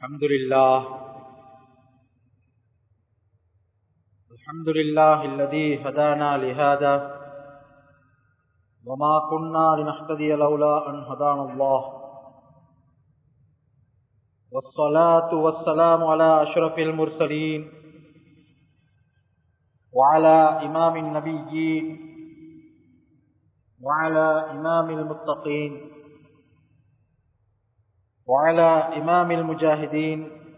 الحمد لله الحمد لله الذي هدانا لهذا وما كنا لنهتدي لولا أن هدانا الله والصلاة والسلام على أشرف المرسلين وعلى إمام النبيين وعلى إمام المتقين وعلى إمام المجاهدين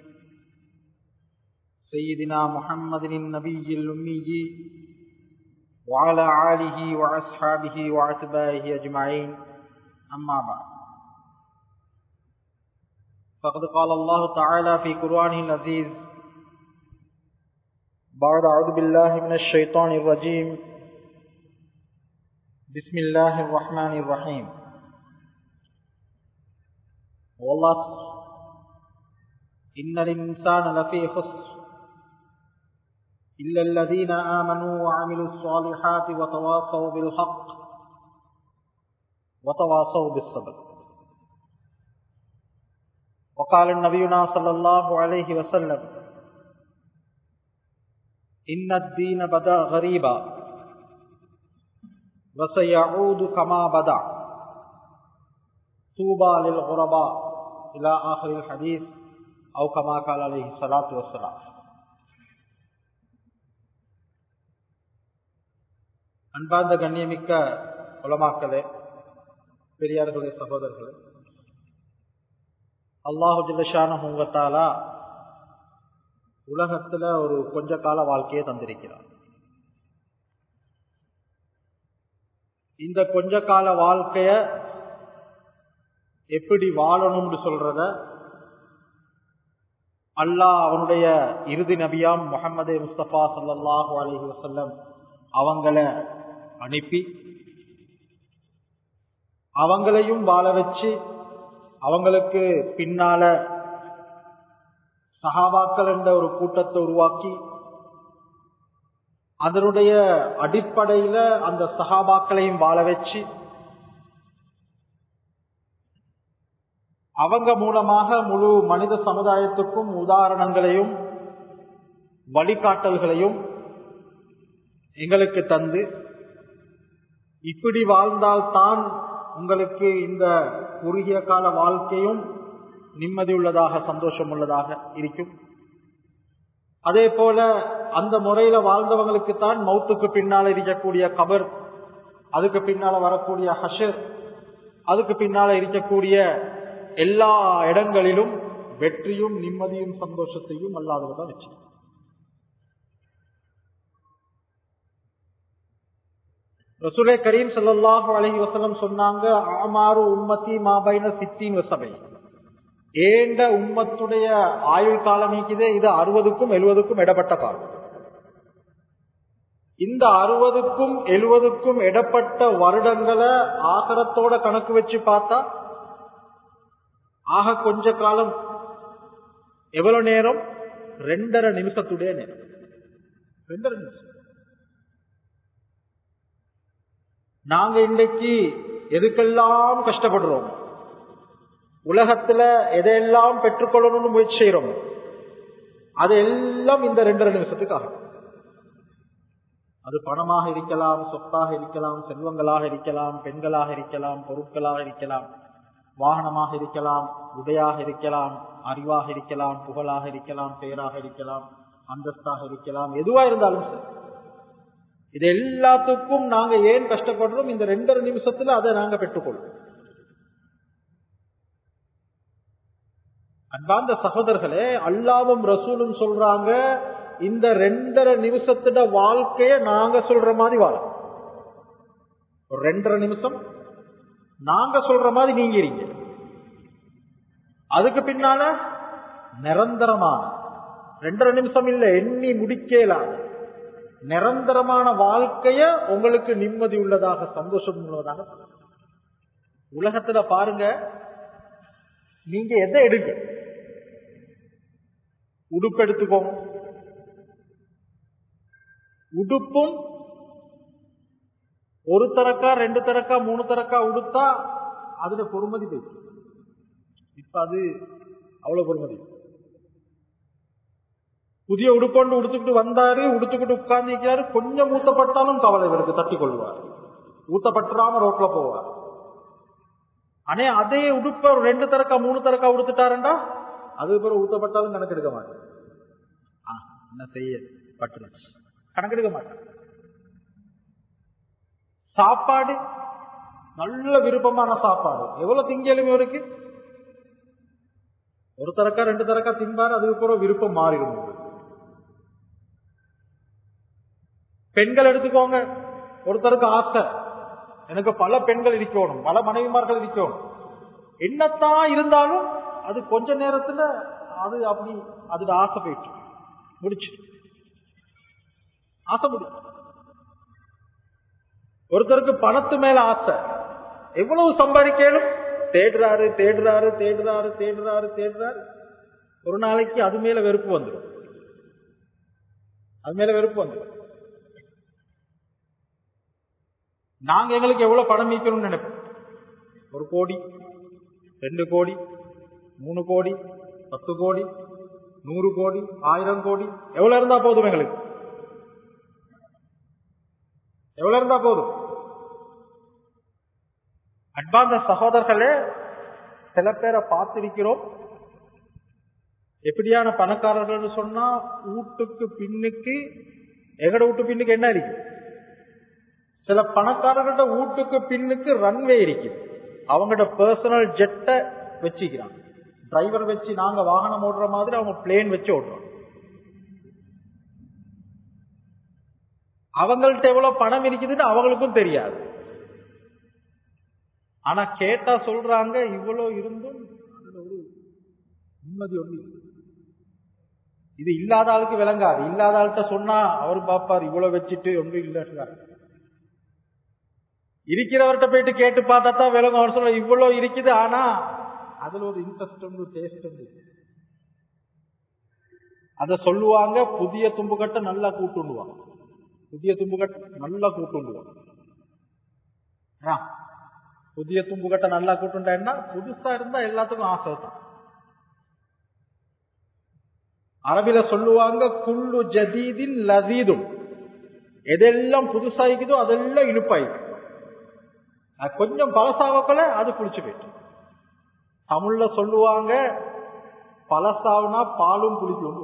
سيدنا محمد النبي الأمي وعلى آله وأصحابه وأتباعه أجمعين أما بعد فقد قال الله تعالى في قرآنه العزيز بعد أعوذ بالله من الشيطان الرجيم بسم الله الرحمن الرحيم والله إن الإنسان لفي خسر إلا الذين آمنوا وعملوا الصالحات وتواصوا بالحق وتواصوا بالصبر وقال النبينا صلى الله عليه وسلم إن الدين بدأ غريبا وسيعود كما بدأ طوبى للغرباء إلى آخر الحديث أو كما قال عليه الصلاة والسلام அன்பார்ந்த கண்ணியமிக்க உலமாக்களே பெரியார்களே சகோதரர்களே அல்லாஹு ஜில்லஷான உங்கத்தாலா உலகத்துல ஒரு கொஞ்ச கால வாழ்க்கையை தந்திருக்கிறார் இந்த கொஞ்ச கால வாழ்க்கைய எப்படி வாழணும்னு சொல்றத அல்லாஹ் அவனுடைய இறுதி நபியாம் முகமது முஸ்தபா சல்லாஹூ அலஹி வசல்லம் அவங்கள அனுப்பி அவங்களையும் வாழ வச்சு அவங்களுக்கு பின்னால சகாபாக்கள் என்ற ஒரு கூட்டத்தை உருவாக்கி அதனுடைய அடிப்படையில அந்த சகாபாக்களையும் வாழ வச்சு அவங்க மூலமாக முழு மனித சமுதாயத்துக்கும் உதாரணங்களையும் வழிகாட்டல்களையும் எங்களுக்கு தந்து இப்படி வாழ்ந்தால்தான் உங்களுக்கு இந்த குறுகிய கால வாழ்க்கையும் நிம்மதி உள்ளதாக சந்தோஷம் உள்ளதாக இருக்கும் அதே போல அந்த முறையில வாழ்ந்தவங்களுக்கு தான் மௌத்துக்கு பின்னால் இருக்கக்கூடிய கபர் அதுக்கு பின்னால வரக்கூடிய ஹஷர் அதுக்கு பின்னால இருக்கக்கூடிய எல்லா இடங்களிலும் வெற்றியும் நிம்மதியும் சந்தோஷத்தையும் அல்லாதவதான் வச்சு ரசூலே கரீம் சல்லாஹு அலஹி வசலம் சொன்னாங்க ஆமாறு உம்மத்தி மாபைன சித்தின் வசபை ஏண்ட உம்மத்துடைய ஆயுள் காலம் நீக்குதே இது அறுபதுக்கும் எழுபதுக்கும் இடப்பட்ட காலம் இந்த அறுபதுக்கும் எழுபதுக்கும் இடப்பட்ட வருடங்களை ஆகரத்தோட கணக்கு வச்சு பார்த்தா ஆக கொஞ்ச காலம் எவ்வளவு நேரம் ரெண்டரை நிமிஷத்துடைய நேரம் ரெண்டரை நிமிஷம் நாங்க இன்றைக்கு எதுக்கெல்லாம் கஷ்டப்படுறோம் உலகத்துல எதையெல்லாம் பெற்றுக்கொள்ளணும்னு முயற்சி செய்யறோம் அது எல்லாம் இந்த ரெண்டரை நிமிஷத்துக்காக அது பணமாக இருக்கலாம் சொத்தாக இருக்கலாம் செல்வங்களாக இருக்கலாம் பெண்களாக இருக்கலாம் பொருட்களாக இருக்கலாம் வாகனமாக இருக்கலாம் உடையாக இருக்கலாம் அறிவாக இருக்கலாம் புகழாக இருக்கலாம் பெயராக இருக்கலாம் அந்தஸ்தாக இருக்கலாம் எதுவா இருந்தாலும் சரி இது எல்லாத்துக்கும் நாங்க ஏன் கஷ்டப்படுறோம் இந்த ரெண்டரை நிமிஷத்துல அதை நாங்க பெற்றுக்கொள்வோம் அன்பார்ந்த சகோதரர்களே அல்லாவும் ரசூலும் சொல்றாங்க இந்த ரெண்டரை நிமிஷத்துல வாழ்க்கைய நாங்க சொல்ற மாதிரி வாழ ஒரு ரெண்டரை நிமிஷம் நாங்க சொல்ற மாதிரி நீங்க இருங்க அதுக்கு பின்னால நிரந்தரமான ரெண்டரை நிமிஷம் இல்ல எண்ணி முடிக்கலாத நிரந்தரமான வாழ்க்கைய உங்களுக்கு நிம்மதி உள்ளதாக சந்தோஷம் உள்ளதாக உலகத்துல பாருங்க நீங்க எதை எடுங்க உடுப்பு எடுத்துக்கோங்க உடுப்பும் ஒரு தரக்கா ரெண்டு தரக்கா மூணு தரக்கா உடுத்தா அதுல பொறுமதி போயிடுச்சு இப்ப அது அவ்வளவு பொறுமதி புதிய உடுப்பொண்டு உடுத்துக்கிட்டு வந்தாரு உடுத்துக்கிட்டு உட்கார்ந்து கொஞ்சம் ஊத்தப்பட்டாலும் கவலை இவருக்கு தட்டி கொள்வார் ஊத்தப்பட்டுறாம ரோட்ல போவார் ஆனே அதே உடுப்ப ஒரு ரெண்டு தரக்கா மூணு தரக்கா உடுத்துட்டாருண்டா அது பிறகு ஊத்தப்பட்டாலும் கணக்கெடுக்க மாட்டேன் என்ன செய்ய பட்டுருச்சு கணக்கெடுக்க மாட்டேன் சாப்பாடு நல்ல விருப்பமான சாப்பாடு எவ்வளவு திங்கலும் இவருக்கு ஒரு தரக்கா ரெண்டு தரக்கா தின்பாரு அதுக்கு பிறகு விருப்பம் மாறிடும் பெண்கள் எடுத்துக்கோங்க ஒருத்தருக்கு ஆசை எனக்கு பல பெண்கள் இருக்கணும் பல மனைவிமார்கள் இருக்கணும் என்னத்தான் இருந்தாலும் அது கொஞ்ச நேரத்துல அது அப்படி அதுல ஆசை போயிட்டு முடிச்சு ஆசை முடிச்சு ஒருத்தருக்கு பணத்து மேல ஆசை எவ்வளவு சம்பாதிக்கணும் தேடுறாரு தேடுறாரு தேடுறாரு தேடுறாரு தேடுறாரு ஒரு நாளைக்கு அது மேல வெறுப்பு வந்துடும் அது மேல வெறுப்பு வந்துடும் நாங்க எங்களுக்கு எவ்வளவு பணம் மீக்கணும்னு நினைப்போம் ஒரு கோடி ரெண்டு கோடி மூணு கோடி பத்து கோடி நூறு கோடி ஆயிரம் கோடி எவ்வளவு இருந்தா போதும் எங்களுக்கு எவ்வளவு இருந்தா போதும் அன்பார்ந்த சகோதரர்களே சில பேரை பார்த்திருக்கிறோம் எப்படியான பணக்காரர்கள் சொன்னா வீட்டுக்கு பின்னுக்கு எங்கட வீட்டு பின்னுக்கு என்ன இருக்கு சில பணக்காரர்கள்ட்ட வீட்டுக்கு பின்னுக்கு ரன்வே இருக்குது அவங்கள்ட்ட பர்சனல் ஜெட்டை வச்சுக்கிறாங்க டிரைவர் வச்சு நாங்க வாகனம் ஓடுற மாதிரி அவங்க பிளேன் வச்சு ஓடுறோம் அவங்கள்ட்ட எவ்வளவு பணம் இருக்குதுன்னு அவங்களுக்கும் தெரியாது ஆனா கேட்டா சொல்றாங்க இவ்வளவு இருந்தும் அதுல ஒரு நிம்மதி ஒண்ணு இல்லை. இது இல்லாத ஆளுக்கு விளங்காது இல்லாத ஆள்கிட்ட சொன்னா அவர் பாப்பார் இவ்வளவு வச்சுட்டு ஒன்றும் இல்லை இருக்கிறவர்கிட்ட போயிட்டு கேட்டு பார்த்தா தான் விளங்கும் அவர் சொல்ல இவ்வளவு இருக்குது ஆனா அதுல ஒரு இன்ட்ரெஸ்ட் உண்டு டேஸ்ட் உண்டு அத சொல்லுவாங்க புதிய தும்புக்கட்டை நல்லா கூட்டுண்டுவாங்க புதிய தும்புக்கட்டை நல்லா கூட்டுண்டுவாங்க ஆ, புதிய தும்புக்கட்டை நல்லா கூட்டுண்டா புதுசா இருந்தா எல்லாத்துக்கும் ஆசை தான் அரபில சொல்லுவாங்க குள்ளு ஜதீதின் லதீதும் எதெல்லாம் புதுசாயிக்குதோ அதெல்லாம் இனிப்பாயிக்கு அது கொஞ்சம் பழசாவக்கல அது புளிச்சு போயிட்டு தமிழ்ல சொல்லுவாங்க பழசாவுனா பாலும் புளிக்கும்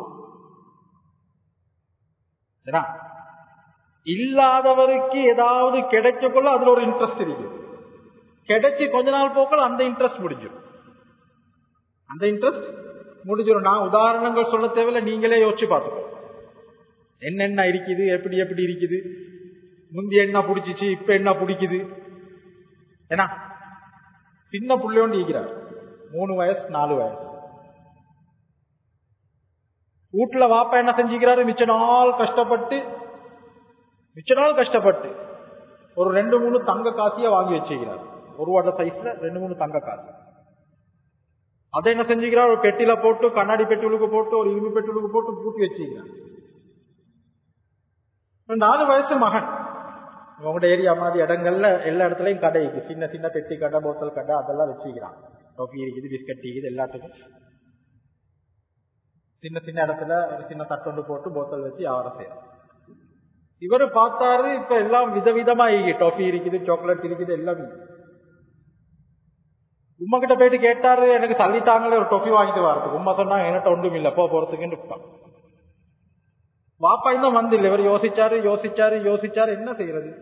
சரியா? இல்லாதவருக்கு ஏதாவது கிடைக்கக்குள்ள அதுல ஒரு இன்ட்ரெஸ்ட் இருக்கு கிடைச்சு கொஞ்ச நாள் போக்கள் அந்த இன்ட்ரெஸ்ட் முடிஞ்சிடும் அந்த இன்ட்ரெஸ்ட் முடிஞ்சிடும் நான் உதாரணங்கள் சொல்ல தேவையில்ல நீங்களே யோசிச்சு பார்த்துக்கோ என்னென்ன இருக்குது எப்படி எப்படி இருக்குது முந்தி என்ன பிடிச்சிச்சு இப்ப என்ன பிடிக்குது ஏன்னா சின்ன புள்ளையோண்டு இருக்கிறார் மூணு வயசு நாலு வயசு வீட்டுல வாப்பா என்ன செஞ்சுக்கிறாரு மிச்ச நாள் கஷ்டப்பட்டு மிச்ச நாள் கஷ்டப்பட்டு ஒரு ரெண்டு மூணு தங்க காசிய வாங்கி வச்சுக்கிறார் ஒரு வாட்ட சைஸ்ல ரெண்டு மூணு தங்க காசு அதை என்ன செஞ்சுக்கிறார் ஒரு பெட்டியில போட்டு கண்ணாடி பெட்டிகளுக்கு போட்டு ஒரு இரும்பு பெட்டிகளுக்கு போட்டு பூட்டி வச்சுக்கிறார் ஒரு நாலு வயசு மகன் உங்களோட ஏரியா மாதிரி இடங்கள்ல எல்லா இடத்துலயும் கடை இருக்கு சின்ன சின்ன பெட்டி கடை போத்தல் கடை அதெல்லாம் வச்சுக்கிறான் டொஃபி இருக்குது பிஸ்கட் இருக்குது எல்லாத்துக்கும் சின்ன சின்ன இடத்துல ஒரு சின்ன தட்டொண்டு போட்டு போத்தல் வச்சு வியாபாரம் செய்யறான் இவரு பார்த்தாரு இப்ப எல்லாம் விதவிதமா இருக்கு டொஃபி இருக்குது சாக்லேட் இருக்குது எல்லாம் உமா கிட்ட போயிட்டு கேட்டாரு எனக்கு சல்லிட்டாங்களே ஒரு டொஃபி வாங்கிட்டு வரதுக்கு உமா சொன்னா என்கிட்ட ஒன்றும் இல்ல போ போறதுக்குன்னு இருப்பான் வாப்பா இன்னும் வந்தில்லை இவர் யோசிச்சாரு யோசிச்சாரு யோசிச்சாரு என்ன செய்யறது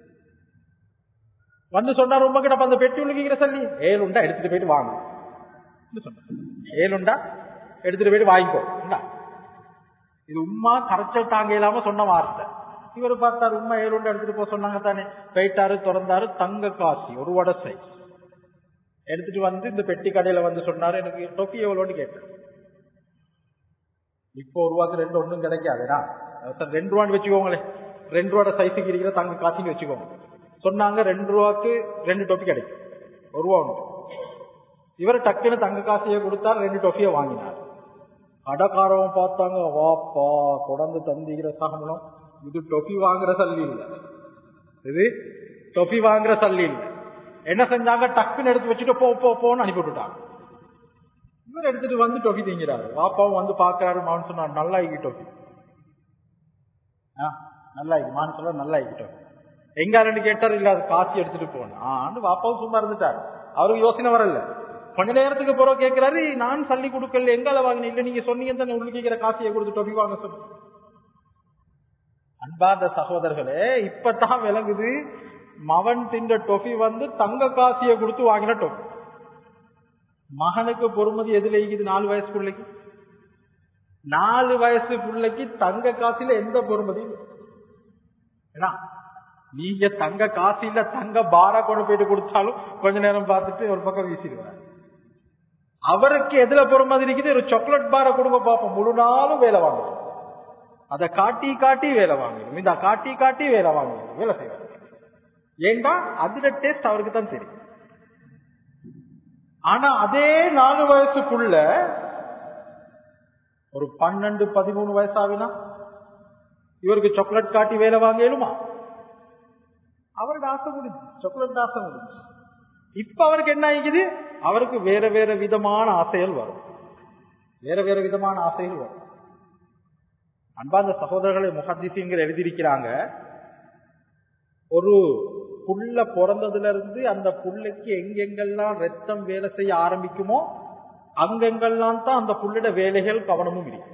வந்து சொன்னார் உமா கிட்ட அப்ப அந்த பெட்டி உழுகிற சொல்லி ஏழுண்டா எடுத்துட்டு போயிட்டு வாங்க ஏழுண்டா எடுத்துட்டு போயிட்டு வாங்கிக்கோ இந்தா. இது உமா கரைச்சல் தாங்க இல்லாம சொன்ன வார்த்தை இவர் பார்த்தாரு உமா ஏழுண்டா எடுத்துட்டு போக சொன்னாங்க தானே போயிட்டாரு திறந்தாரு தங்க காசி ஒரு வடை சைஸ் எடுத்துட்டு வந்து இந்த பெட்டி கடையில வந்து சொன்னாரு எனக்கு டொப்பி எவ்வளோன்னு கேட்டேன் இப்போ ஒரு ரூபாய்க்கு ரெண்டு ஒன்றும் கிடைக்காதுடா சார் ரெண்டு ரூபான்னு வச்சுக்கோங்களேன் ரெண்டு ரூபாட சைஸுக்கு இருக்கிற தங்க காசின்னு வச்சுக்கோங்க சொன்னாங்க ரெண்டு ரூபாய்க்கு ரெண்டு டொப்பி கிடைக்கும் ஒரு ரூபா ஒன்று இவர் டக்குன்னு தங்க காசியை கொடுத்தார் ரெண்டு டொஃபியை வாங்கினார் கடைக்காரவன் பார்த்தாங்க வாப்பா தொடர்ந்து தந்திக்கிற சகமலம் இது டொஃபி வாங்குற சல்லி இல்லை இது டொஃபி வாங்குற சல்லி இல்லை என்ன செஞ்சாங்க டக்குன்னு எடுத்து வச்சுட்டு போ போ போன்னு அனுப்பி விட்டுட்டாங்க இவர் எடுத்துட்டு வந்து டொஃபி திங்கிறாரு வாப்பாவும் வந்து பாக்குறாரு மான் சொன்னார் நல்லா ஆகி டொஃபி நல்லா ஆகி மான் சொல்ல நல்லா ஆகி டொஃபி எங்க ரெண்டு கேட்டாரு இல்ல அது காசு எடுத்துட்டு போன ஆண்டு வாப்பாவும் சும்மா இருந்துட்டாரு அவருக்கு யோசனை வரல கொஞ்ச நேரத்துக்கு பிறகு கேட்கிறாரு நான் சல்லி கொடுக்கல எங்கால வாங்கின இல்ல நீங்க சொன்னீங்க தானே உள்ள கேட்கிற காசியை கொடுத்து டொபி வாங்க சொல்லு அன்பார்ந்த சகோதரர்களே இப்பதான் விளங்குது மவன் தின்ற டொஃபி வந்து தங்க காசியை கொடுத்து வாங்கின டொஃபி மகனுக்கு பொறுமதி எதுல இருக்குது நாலு வயசு பிள்ளைக்கு நாலு வயசு பிள்ளைக்கு தங்க காசில எந்த பொறுமதி ஏன்னா நீங்க தங்க காசு இல்ல தங்க பாரா கொண்டு போயிட்டு கொடுத்தாலும் கொஞ்ச நேரம் பார்த்துட்டு ஒரு பக்கம் வீசிடுவார் அவருக்கு எதுல பொறுமதி இருக்குது ஒரு சாக்லேட் பாரை கொடுங்க பார்ப்போம் முழு நாளும் வேலை வாங்கணும் அதை காட்டி காட்டி வேலை வாங்கணும் இந்த காட்டி காட்டி வேலை வாங்கணும் வேலை செய்வார் ஏண்டா அதுல டேஸ்ட் அவருக்கு தான் தெரியும் ஆனா அதே நாலு வயசுக்குள்ள ஒரு பன்னெண்டு பதிமூணு வயசாவினா இவருக்கு சாக்லேட் காட்டி வேலை வாங்க இயலுமா அவருக்கு ஆசை முடிஞ்சு சாக்லேட் ஆசை முடிஞ்சு இப்ப அவருக்கு என்ன ஆகிக்குது அவருக்கு வேற வேற விதமான ஆசைகள் வரும் வேற வேற விதமான ஆசைகள் வரும் அன்பார்ந்த சகோதரர்களை முகதிசியங்கள் எழுதியிருக்கிறாங்க ஒரு புள்ள பிறந்ததுல இருந்து அந்த புள்ளைக்கு எங்கெங்கெல்லாம் ரத்தம் வேலை செய்ய ஆரம்பிக்குமோ அங்கெங்கெல்லாம் தான் அந்த புள்ளிட வேலைகள் கவனமும் இருக்கு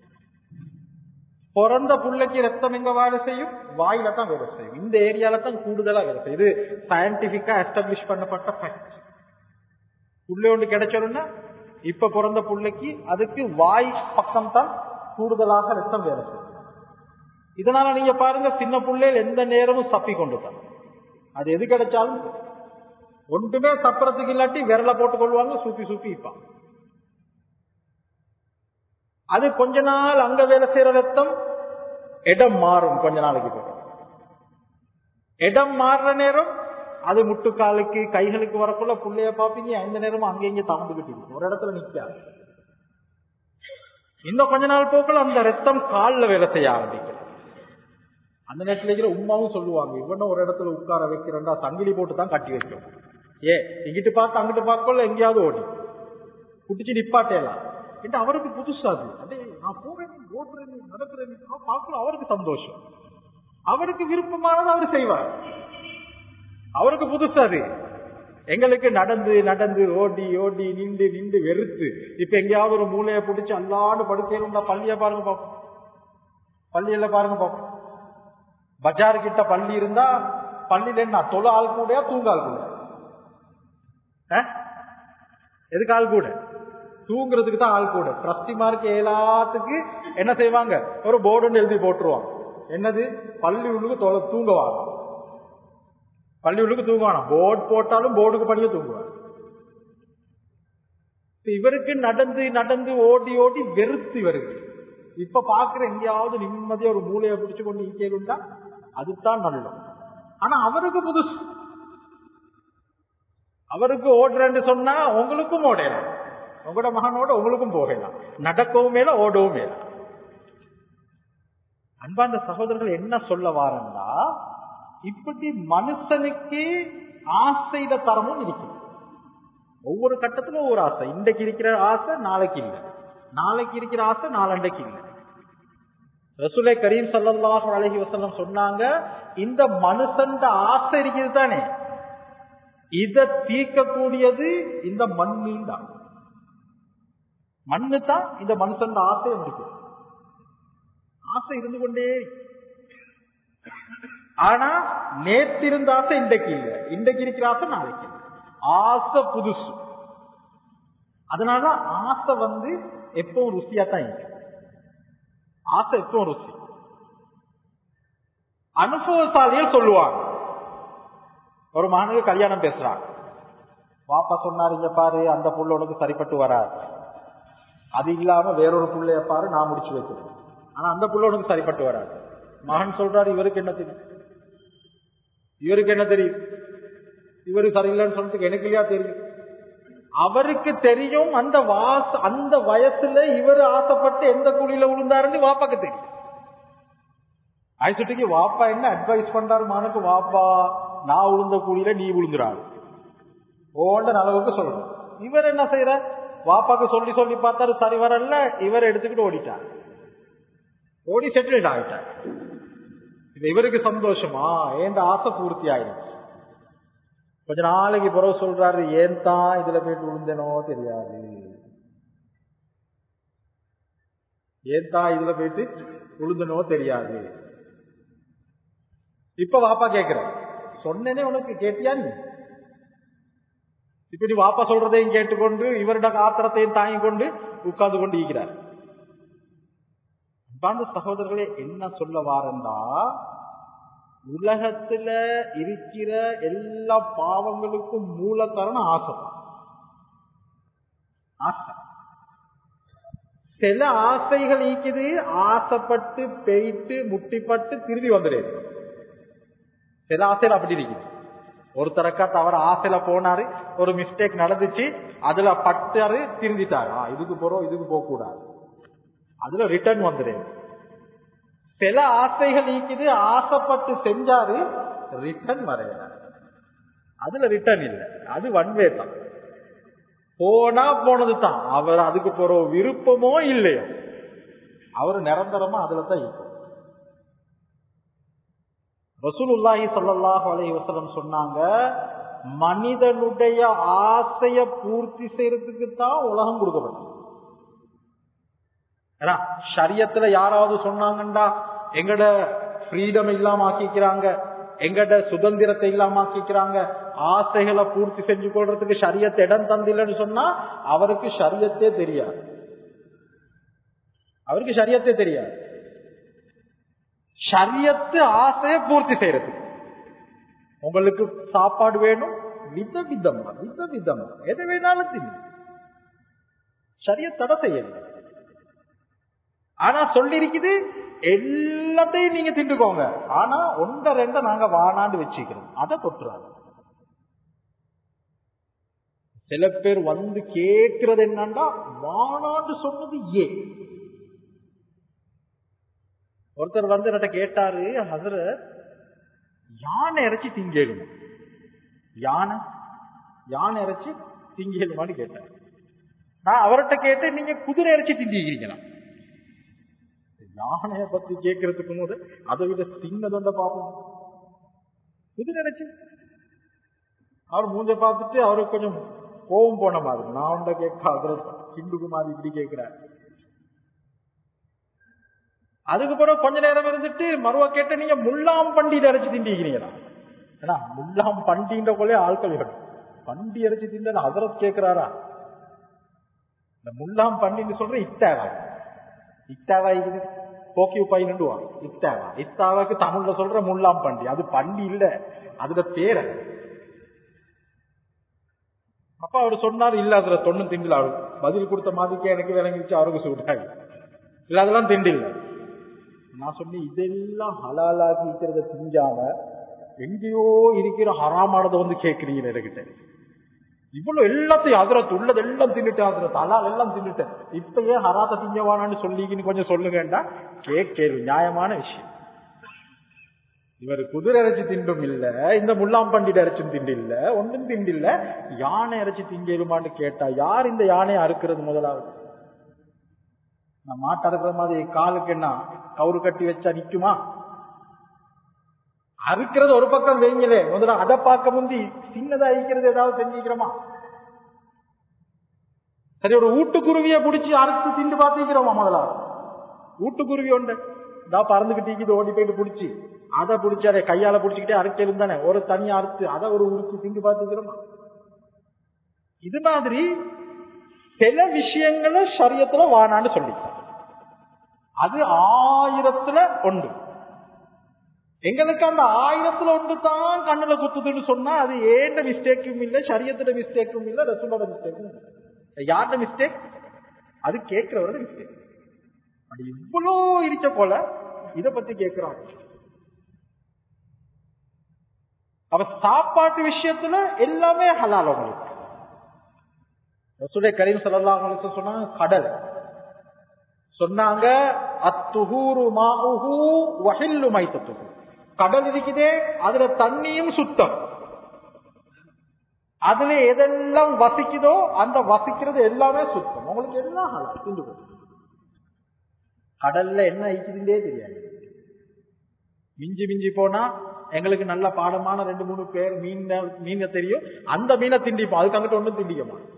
பிறந்த புள்ளைக்கு ரத்தம் எங்க வேலை செய்யும் வாயில தான் வேலை செய்யும் இந்த ஏரியால தான் கூடுதலா வேலை செய்யும் இது சயின்டிபிக்கா எஸ்டாப்ளிஷ் பண்ணப்பட்ட ஃபேக்ட் புள்ளை ஒன்று கிடைச்சோம்னா இப்ப பிறந்த புள்ளைக்கு அதுக்கு வாய் பக்கம் தான் கூடுதலாக ரத்தம் வேலை செய்யும் இதனால நீங்க பாருங்க சின்ன பிள்ளைகள் எந்த நேரமும் சப்பி கொண்டுட்டான் அது எது கிடைச்சாலும் ஒன்றுமே சப்புறத்துக்கு இல்லாட்டி விரல போட்டுக் கொள்வாங்க சூப்பி சூப்பி இப்பான் அது கொஞ்ச நாள் அங்க வேலை செய்யற ரத்தம் இடம் மாறும் கொஞ்ச நாளைக்கு போகும் இடம் மாறுற நேரம் அது முட்டுக்காலுக்கு கைகளுக்கு வரக்குள்ள புள்ளைய பாப்பீங்க அந்த நேரமும் அங்க இங்க தந்துகிட்டு இருக்கும் ஒரு இடத்துல நிக்காது இன்னும் கொஞ்ச நாள் போக்குள்ள அந்த ரத்தம் காலில் வேலை செய்ய ஆரம்பிக்கும் அந்த நேரத்தில் இருக்கிற உமாவும் சொல்லுவாங்க இவனும் ஒரு இடத்துல உட்கார வைக்கிறேன்டா சங்கிலி போட்டு தான் கட்டி வைக்கும் ஏ இங்கிட்டு பார்த்து அங்கிட்டு பார்க்கல எங்கேயாவது ஓடி குட்டிச்சு நிப்பாட்டேலாம் என்று அவருக்கு புதுசு அது அதே நான் போறேன் ஓடுறேன் நடக்கிறேன் பார்க்கல அவருக்கு சந்தோஷம் அவருக்கு விருப்பமானது அவர் செய்வார் அவருக்கு புதுசு அது எங்களுக்கு நடந்து நடந்து ஓடி ஓடி நின்று நின்று வெறுத்து இப்ப எங்கேயாவது ஒரு மூளைய பிடிச்சி அல்லாண்டு படுக்கையில பள்ளிய பாருங்க பாப்போம் பள்ளியில பாருங்க பாப்போம் பஜார் கிட்ட பள்ளி இருந்தா பள்ளியில என்ன தொலை ஆள் கூடயா தூங்க ஆள் கூட எதுக்கு ஆள் கூட தூங்குறதுக்கு தான் ஆள் கூட ட்ரஸ்டிமாருக்கு எல்லாத்துக்கு என்ன செய்வாங்க ஒரு போர்டு எழுதி போட்டுருவாங்க என்னது பள்ளி உள்ளுக்கு தொலை தூங்குவாங்க பள்ளி உள்ளுக்கு தூங்குவானா போர்டு போட்டாலும் போர்டுக்கு படியே தூங்குவார் இவருக்கு நடந்து நடந்து ஓடி ஓடி வெறுத்து இவருக்கு இப்ப பாக்குற எங்கேயாவது நிம்மதியா ஒரு மூளையை பிடிச்சு கொண்டு ஈக்கேருண்டா அதுதான் நல்லது ஆனா அவருக்கு புதுசு அவருக்கு ஓடுறேன்னு சொன்னா உங்களுக்கும் ஓடலாம் உங்களோட மகனோட உங்களுக்கும் போகலாம் நடக்கவும் மேல ஓடவும் மேல அன்பார்ந்த சகோதரர்கள் என்ன சொல்ல வாரண்டா இப்படி மனுஷனுக்கு ஆசையில தரமும் இருக்குது ஒவ்வொரு கட்டத்திலும் ஒவ்வொரு ஆசை இன்றைக்கு இருக்கிற ஆசை நாளைக்கு இல்லை நாளைக்கு இருக்கிற ஆசை நாளண்டைக்கு இல்லை ரசூலை கரீம் சல்லாஹ் அலஹி வசல்லம் சொன்னாங்க இந்த மனுஷன் ஆசை இருக்குது தானே இதை தீர்க்கக்கூடியது இந்த மண்ணின் தான் மண்ணு தான் இந்த மனுஷன் ஆசையை முடிக்கும் ஆசை இருந்து கொண்டே ஆனா நேத்திருந்த ஆசை இன்றைக்கு இல்லை இன்றைக்கு இருக்கிற ஆசை நாளைக்கு இல்லை ஆசை புதுசு அதனால ஆசை வந்து எப்பவும் ருசியா தான் இருக்கு ஆசை எப்பவும் ருசி அனுபவசாலிகள் சொல்லுவாங்க ஒரு மகனுக்கு கல்யாணம் பேசுறாங்க வாப்பா சொன்னாரு இங்க பாரு அந்த புள்ள உனக்கு சரிப்பட்டு வராது அது இல்லாம வேறொரு புள்ளைய பாரு நான் முடிச்சு வைக்கிறேன் ஆனா அந்த புள்ள உனக்கு சரிப்பட்டு வராது மகன் சொல்றாரு இவருக்கு என்ன தெரியும் இவருக்கு என்ன தெரியும் இவரு சரியில்லைன்னு சொல்றதுக்கு எனக்கு இல்லையா தெரியும் அவருக்கு தெரியும் அந்த வாச அந்த வயசுல இவர் ஆசைப்பட்டு எந்த குழியில விழுந்தாருன்னு வாப்பாக்கு தெரியும் ஆயிசுட்டிக்கு வாப்பா என்ன அட்வைஸ் பண்றாரு மகனுக்கு வாப்பா நான் விழுந்த குழியில நீ விழுந்துறாரு ஓண்ட அளவுக்கு சொல்லணும் இவர் என்ன செய்யற வாப்பாக்கு சொல்லி சொல்லி பார்த்தாரு சரி வரல இவர் எடுத்துக்கிட்டு ஓடிட்டார் ஓடி செட்டில்ட் ஆகிட்டார் இது இவருக்கு சந்தோஷமா ஏந்த ஆசை பூர்த்தி ஆயிடுச்சு கொஞ்ச நாளைக்கு பிறகு சொல்றாரு ஏன் தான் இதுல போயிட்டு விழுந்தனோ தெரியாது ஏன் தான் இதுல போயிட்டு விழுந்தனோ தெரியாது இப்ப வாப்பா கேக்குற சொன்னேனே உனக்கு கேட்டியா நீ இப்ப நீ வாப்பா சொல்றதையும் கேட்டுக்கொண்டு இவருட ஆத்திரத்தையும் தாங்கி கொண்டு உட்கார்ந்து கொண்டு இருக்கிறார் அன்பார்ந்த சகோதரர்களே என்ன சொல்ல வாரண்டா உலகத்துல இருக்கிற எல்லா பாவங்களுக்கும் மூலக்காரணம் ஆசை ஆசை சில ஆசைகள் ஈக்குது ஆசைப்பட்டு பெய்த்து முட்டிப்பட்டு திரும்பி வந்துடுது சில ஆசைகள் அப்படி இருக்குது ஒருத்தரக்கா தவற ஆசையில போனாரு ஒரு மிஸ்டேக் நடந்துச்சு அதுல பட்டாரு திருந்திட்டாரு ஆ, இதுக்கு போறோம் இதுக்கு போக கூடாது அதுல ரிட்டர்ன் வந்துடுது சில ஆசைகள் ஈக்குது ஆசைப்பட்டு செஞ்சாரு ரிட்டர்ன் வரையிறாரு அதுல ரிட்டர்ன் இல்லை அது வன்வே தான் போனா போனது தான் அவர் அதுக்கு போற விருப்பமோ இல்லையோ அவர் நிரந்தரமா அதுல தான் இருக்கும் ரசூலுல்லாஹி ஸல்லல்லாஹு அலைஹி வஸல்லம் சொன்னாங்க மனிதனுடைய ஆசைய பூர்த்தி செய்யறதுக்கு தான் உலகம் கொடுக்கப்பட்டது ஏன்னா ஷரியத்துல யாராவது சொன்னாங்கண்டா எங்கட ஃப்ரீடம் இல்லாம ஆக்கிக்கிறாங்க எங்கட சுதந்திரத்தை இல்லாம ஆக்கிக்கிறாங்க ஆசைகளை பூர்த்தி செஞ்சு கொள்றதுக்கு ஷரியத்தை இடம் தந்தில்லன்னு சொன்னா அவருக்கு ஷரியத்தே தெரியாது அவருக்கு ஷரியத்தே தெரியாது ஷரியத்து ஆசையை பூர்த்தி செய்யறது உங்களுக்கு சாப்பாடு வேணும் வித விதமா வித விதமா எதை வேணாலும் தின்னு ஷரிய தடை செய்யல ஆனா சொல்லி இருக்குது எல்லாத்தையும் நீங்க திண்டுக்கோங்க ஆனா ஒன்ற ரெண்ட நாங்க வானாண்டு வச்சுக்கிறோம் அதை தொட்டுறாங்க சில பேர் வந்து கேட்கிறது என்னன்னா வானாண்டு சொன்னது ஏன் ஒருத்தர் வந்து என்கிட்ட கேட்டாரு ஹசரத் யானை இறைச்சி திங்கேடுமா யானை யானை இறைச்சி திங்கேடுமான்னு கேட்டார் நான் அவர்கிட்ட கேட்டு நீங்க குதிரை இறைச்சி திங்கிக்கிறீங்களா யானைய பத்தி கேட்கறதுக்கு போது அதை விட சின்னதொண்ட பார்ப்போம் குதிரை இறைச்சி அவர் மூஞ்ச பார்த்துட்டு அவருக்கு கொஞ்சம் கோவம் போன மாதிரி நான் உண்ட கேட்க அவர் கிண்டுக்கு மாதிரி இப்படி கேட்கிறார் அதுக்கு பிறகு கொஞ்ச நேரம் இருந்துட்டு மறுவ கேட்ட நீங்க முல்லாம் பண்டிகை அரைச்சு திண்டிக்கிறீங்களா ஏன்னா முல்லாம் பண்டின்ற கொள்ளே ஆட்கள் வேணும் பண்டி அரைச்சு திண்டது அதரத் கேட்கிறாரா இந்த முல்லாம் பண்டின்னு சொல்ற இத்தாவா இத்தாவா இது போக்கி பையனுவா இத்தாவா இத்தாவாக்கு தமிழ்ல சொல்ற முல்லாம் பண்டி அது பண்டி இல்ல அதுல பேர அப்ப அவர் சொன்னார் இல்ல அதுல தொண்ணு திண்டில் அவரு பதில் கொடுத்த மாதிரிக்கே எனக்கு விளங்கிச்சு அவருக்கு சொல்றாங்க இல்ல அதெல்லாம் திண்டில்லை நான் சொன்னேன் இதெல்லாம் ஹலாலாக்கி இருக்கிறத திஞ்சாம எங்கேயோ இருக்கிற ஹராமானதை வந்து கேட்கிறீங்க என்கிட்ட இவ்வளவு எல்லாத்தையும் அதிரத்து உள்ளது எல்லாம் தின்னுட்டு அதிரத்து ஹலால் எல்லாம் தின்னுட்டேன் இப்ப ஏன் ஹராத்த திஞ்சவானான்னு சொல்லிக்கின்னு கொஞ்சம் சொல்லுங்கண்டா கேட்கேரு நியாயமான விஷயம் இவர் குதிரை இறைச்சி திண்டும் இல்ல இந்த முல்லாம் பண்டிட இறைச்சும் திண்டு இல்ல ஒன்றும் திண்டு இல்ல யானை இறைச்சி திங்கேருமான்னு கேட்டா யார் இந்த யானையை அறுக்கிறது முதலாவது நான் மாட்டை அறுக்கிற மாதிரி காலுக்கு என்ன கவுரு கட்டி வச்சா நிக்குமா அறுக்கிறது ஒரு பக்கம் வைங்களே முதல்ல அதை பார்க்க முந்தி சின்னதா அழிக்கிறது ஏதாவது செஞ்சுக்கிறோமா சரி ஒரு ஊட்டுக்குருவிய பிடிச்சி அறுத்து திண்டு பார்த்துக்கிறோமா முதல்ல ஊட்டுக்குருவி உண்டு இதா பறந்துகிட்டு ஓடி போயிட்டு பிடிச்சி அதை பிடிச்சி அதை கையால பிடிச்சிக்கிட்டே அறுக்கலும் தானே ஒரு தனியா அறுத்து அதை ஒரு உரிச்சு திண்டு பார்த்துக்கிறோமா இது மாதிரி சில விஷயங்களை சரியத்துல வானான்னு சொல்லி அது ஆயிரத்துல ஒன்று எங்களுக்கு அந்த ஆயிரத்துல ஒன்று தான் கண்ணுல குத்துதுன்னு சொன்னா அது ஏண்ட மிஸ்டேக்கும் இல்ல சரியத்தோட மிஸ்டேக்கும் இல்ல ரசூலோட மிஸ்டேக்கும் இல்ல யாரோட மிஸ்டேக் அது கேட்கிறவரோட மிஸ்டேக் அது இவ்வளோ இருக்க போல இத பத்தி கேட்கிறான் அவ சாப்பாட்டு விஷயத்துல எல்லாமே ஹலால் உங்களுக்கு ரசூலை கரீம் சல்லல்லாஹு அலைஹி வஸல்லம் சொன்னாங்க கடல் சொன்னாங்க அத்துஹூரு மாஉஹு வஹில்லு மைத்தத்துஹு கடல் இருக்குதே அதுல தண்ணியும் சுத்தம் அதுல எதெல்லாம் வசிக்குதோ அந்த வசிக்கிறது எல்லாமே சுத்தம் உங்களுக்கு எல்லாம் ஹலால் திண்டு போகும் கடல்ல என்ன ஐக்குதுன்றே தெரியாது மிஞ்சி மிஞ்சி போனா எங்களுக்கு நல்ல பாடமான ரெண்டு மூணு பேர் மீன் மீனை தெரியும் அந்த மீனை திண்டிப்போம் அதுக்கு அங்கிட்ட ஒன்றும் திண்டிக்க மாட்டோம்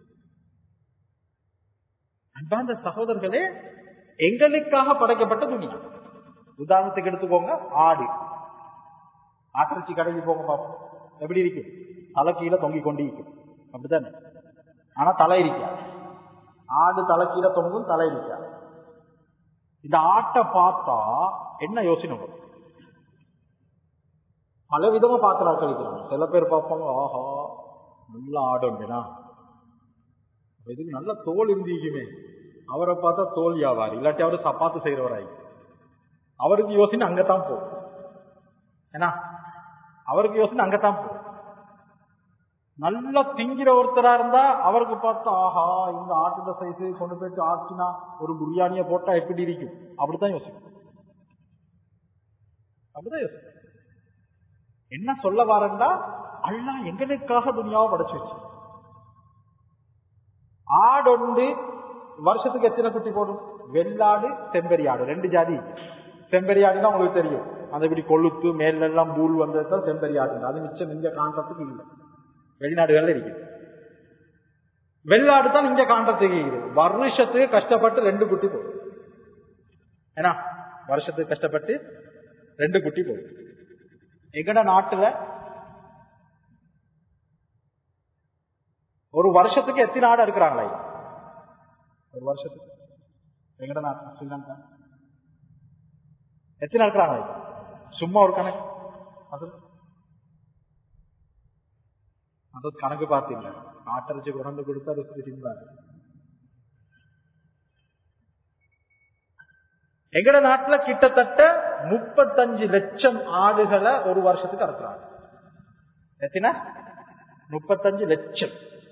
அன்பார்ந்த சகோதரர்களே எங்களுக்காக படைக்கப்பட்ட துணியா உதாரணத்துக்கு எடுத்துக்கோங்க ஆடு ஆட்டிறைச்சி கடைக்கு போங்க பார்ப்போம் எப்படி இருக்கு தலை கீழே தொங்கி கொண்டு இருக்கும் அப்படித்தானே ஆனா தலை இருக்கா ஆடு தலை கீழே தொங்கும் தலை இருக்கா இந்த ஆட்டை பார்த்தா என்ன யோசனை வரும் பல விதமா பார்க்கிற ஆட்கள் இருக்கிறாங்க சில பேர் பார்ப்பாங்க ஆஹா நல்ல ஆடு உண்டுனா இதுக்கு நல்ல தோல் இருந்திக்குமே அவரை பார்த்தா தோல் வியாபாரி இல்லாட்டி அவரு சப்பாத்து செய்யறவராய் அவருக்கு யோசனை அங்கதான் போகும் ஏன்னா அவருக்கு யோசனை அங்கதான் போகும் நல்லா திங்கிற ஒருத்தரா இருந்தா அவருக்கு பார்த்தா ஆஹா இந்த ஆட்டுட சைஸ் கொண்டு போயிட்டு ஆச்சுனா ஒரு பிரியாணிய போட்டா எப்படி இருக்கும் அப்படித்தான் யோசிக்கும் அப்படிதான் யோசிக்கும் என்ன சொல்ல வரண்டா அல்லா எங்களுக்காக துணியாவை படைச்சு வச்சு ஆடொண்டு வருஷத்துக்கு எத்தனை குட்டி போடும் வெள்ளாடு செம்பரி ஆடு ரெண்டு ஜாதி செம்பரி ஆடுனா உங்களுக்கு தெரியும் அந்த இப்படி கொளுத்து மேல எல்லாம் பூல் வந்தது தான் செம்பரி ஆடு அது மிச்சம் இங்க காண்றதுக்கு இல்லை வெளிநாடுகள்ல இருக்குது வெள்ளாடு தான் இங்க காண்றதுக்கு இருக்குது வருஷத்துக்கு கஷ்டப்பட்டு ரெண்டு குட்டி போடும் ஏன்னா வருஷத்துக்கு கஷ்டப்பட்டு ரெண்டு குட்டி போடும் எங்கட நாட்டுல ஒரு வருஷத்துக்கு எத்தனை ஆடு இருக்கிறாங்களா ஒரு வருஷத்துக்கு எங்கட நாட்டு ஸ்ரீலங்கா எத்தனை இருக்கிறாங்களா சும்மா ஒரு கணக்கு அது அது கணக்கு பார்த்தீங்க ஆட்டரிச்சு கொண்டு கொடுத்தா ருசி தின்பாரு எங்கட நாட்டுல கிட்டத்தட்ட முப்பத்தஞ்சு லட்சம் ஆடுகளை ஒரு வருஷத்துக்கு அறுக்கிறாங்க எத்தனை முப்பத்தஞ்சு லட்சம்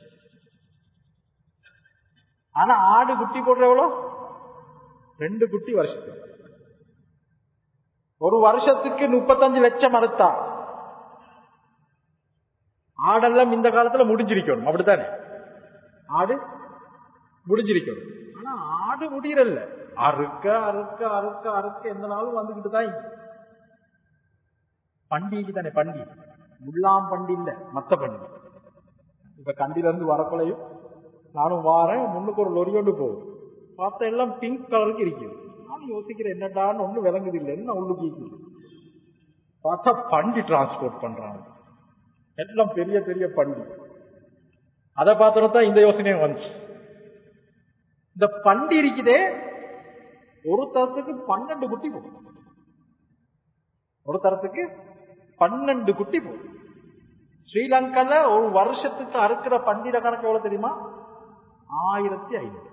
ஆனா ஆடு குட்டி போடுற எவ்வளோ ரெண்டு குட்டி வருஷத்துக்கு ஒரு வருஷத்துக்கு முப்பத்தஞ்சு லட்சம் அறுத்தா ஆடெல்லாம் இந்த காலத்துல முடிஞ்சிருக்கணும் அப்படித்தானே ஆடு முடிஞ்சிருக்கணும் ஆனா ஆடு முடியறல்ல அறுக்க அறுக்க அறுக்க அறுக்க எந்த நாளும் வந்துகிட்டு தான் பண்டிகைக்கு தானே பண்டிகை முல்லாம் பண்டி இல்ல மத்த பண்டிகை இப்ப கண்டில இருந்து வரக்குள்ளையும் நானும் வாரேன் முன்னுக்கு ஒரு லொரி கொண்டு போகும் பார்த்தா எல்லாம் பிங்க் கலருக்கு இருக்குது நானும் யோசிக்கிறேன் என்னடான்னு ஒண்ணு விளங்குது இல்லை என்ன உள்ளுக்கு இருக்குது பார்த்தா பண்டி டிரான்ஸ்போர்ட் பண்றாங்க எல்லாம் பெரிய பெரிய பண்டி அதை பார்த்தோம் தான் இந்த யோசனையும் வந்துச்சு இந்த பண்டி இருக்குதே ஒரு தரத்துக்கு பன்னெண்டு குட்டி போடும் ஒரு தரத்துக்கு பன்னெண்டு குட்டி போடும் ஸ்ரீலங்கால ஒரு வருஷத்துக்கு அறுக்கிற பண்டிகை கணக்கு எவ்வளவு தெரியுமா ஆயிரத்தி ஐநூறு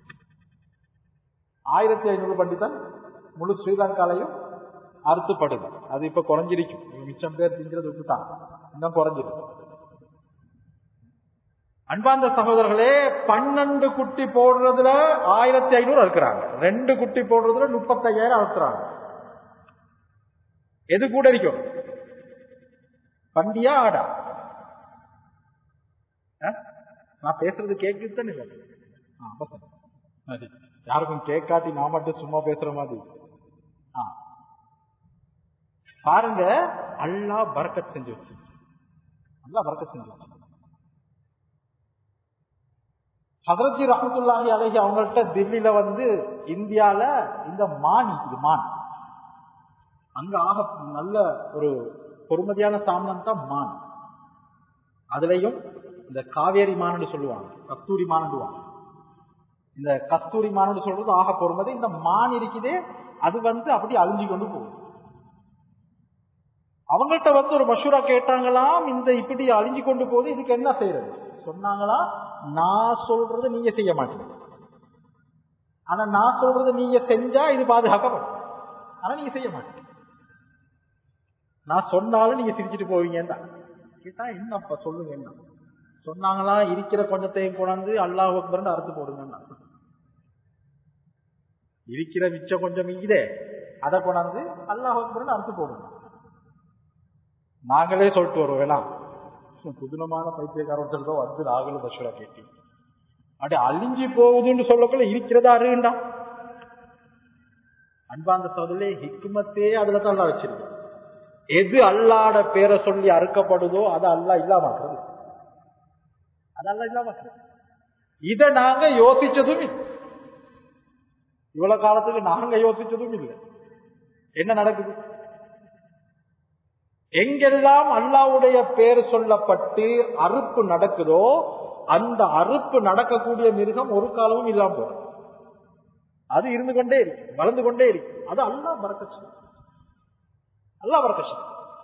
ஆயிரத்தி ஐநூறு பண்டி தான் முழு ஸ்ரீலங்காலையும் அறுத்துப்படுது அது இப்ப குறைஞ்சிருக்கும் மிச்சம் பேர் திங்கிறது விட்டுட்டாங்க இன்னும் குறைஞ்சிருக்கு அன்பார்ந்த சகோதரர்களே பன்னெண்டு குட்டி போடுறதுல ஆயிரத்தி ஐநூறு அறுக்கிறாங்க ரெண்டு குட்டி போடுறதுல முப்பத்தையாயிரம் அறுக்கிறாங்க எது கூட இருக்கும் பண்டியா ஆடா நான் பேசுறது கேக்குதுன்னு யாருக்கும் கேட்காட்டி நான் மட்டும் சும்மா பேசுற மாதிரி பாருங்க அல்லா பறக்கத் செஞ்சு வச்சு அல்லா பறக்கத் செஞ்சு வச்சு ஹதரத்ஜி ரஹமத்துல்லாஹி அலஹி அவங்கள்ட்ட தில்லியில வந்து இந்தியால இந்த மான் இது மான் அங்க ஆக நல்ல ஒரு பொறுமதியான சாமனம் தான் மான் அதுலயும் இந்த காவேரி மானு சொல்லுவாங்க கஸ்தூரி மானுடுவாங்க இந்த கஸ்தூரி மானு சொல்றது ஆக பொறுமதி இந்த மான் இருக்குதே அது வந்து அப்படி அழிஞ்சு கொண்டு போகும் அவங்கள்ட்ட வந்து ஒரு மஷூரா கேட்டாங்களாம் இந்த இப்படி அழிஞ்சு கொண்டு போகுது இதுக்கு என்ன செய்யறது சொன்னாங்களா நான் சொல்றது நீங்க செய்ய மாட்டீங்க ஆனா நான் சொல்றது நீங்க செஞ்சா இது பாதுகாக்கப்படும் ஆனா நீங்க செய்ய மாட்டீங்க நான் சொன்னாலும் நீங்க சிரிச்சுட்டு போவீங்கன்னு கேட்டா என்னப்பா சொல்லுங்க என்ன சொன்னாங்களா இருக்கிற கொஞ்சத்தையும் கொண்டாந்து அல்லாஹ் அக்பர்னு அறுத்து போடுங்க இருக்கிற மிச்சம் கொஞ்சம் இதே அதை கொண்டாந்து அல்லாஹ் அக்பர்னு அறுத்து போடுங்க நாங்களே சொல்லிட்டு வருவோம் வேணாம் புதுனமான பைத்தியக்காரர்கள் தான் வந்து ராகுல பசுரா கேட்டி அடி அழிஞ்சு போகுதுன்னு சொல்லக்குள்ள இருக்கிறதா அறியண்டா அன்பாந்த சோதரிலே ஹிக்குமத்தே அதுல தான் அல்லா வச்சிருக்கு எது அல்லாட பேரை சொல்லி அறுக்கப்படுதோ அதை அல்லா இல்லாமக்கிறது அது அல்லா இல்லாமக்கிறது இத நாங்க யோசிச்சதும் இல்லை இவ்வளவு காலத்துக்கு நாங்க யோசிச்சதும் இல்லை என்ன நடக்குது எங்கெல்லாம் அல்லாவுடைய பேர் சொல்லப்பட்டு அறுப்பு நடக்குதோ அந்த அறுப்பு நடக்கக்கூடிய மிருகம் ஒரு காலமும் இல்லாம போகும் அது இருந்து கொண்டே இருக்கு வளர்ந்து கொண்டே இருக்கு அது அல்லா பறக்கச்சு அல்லா பறக்கச்சு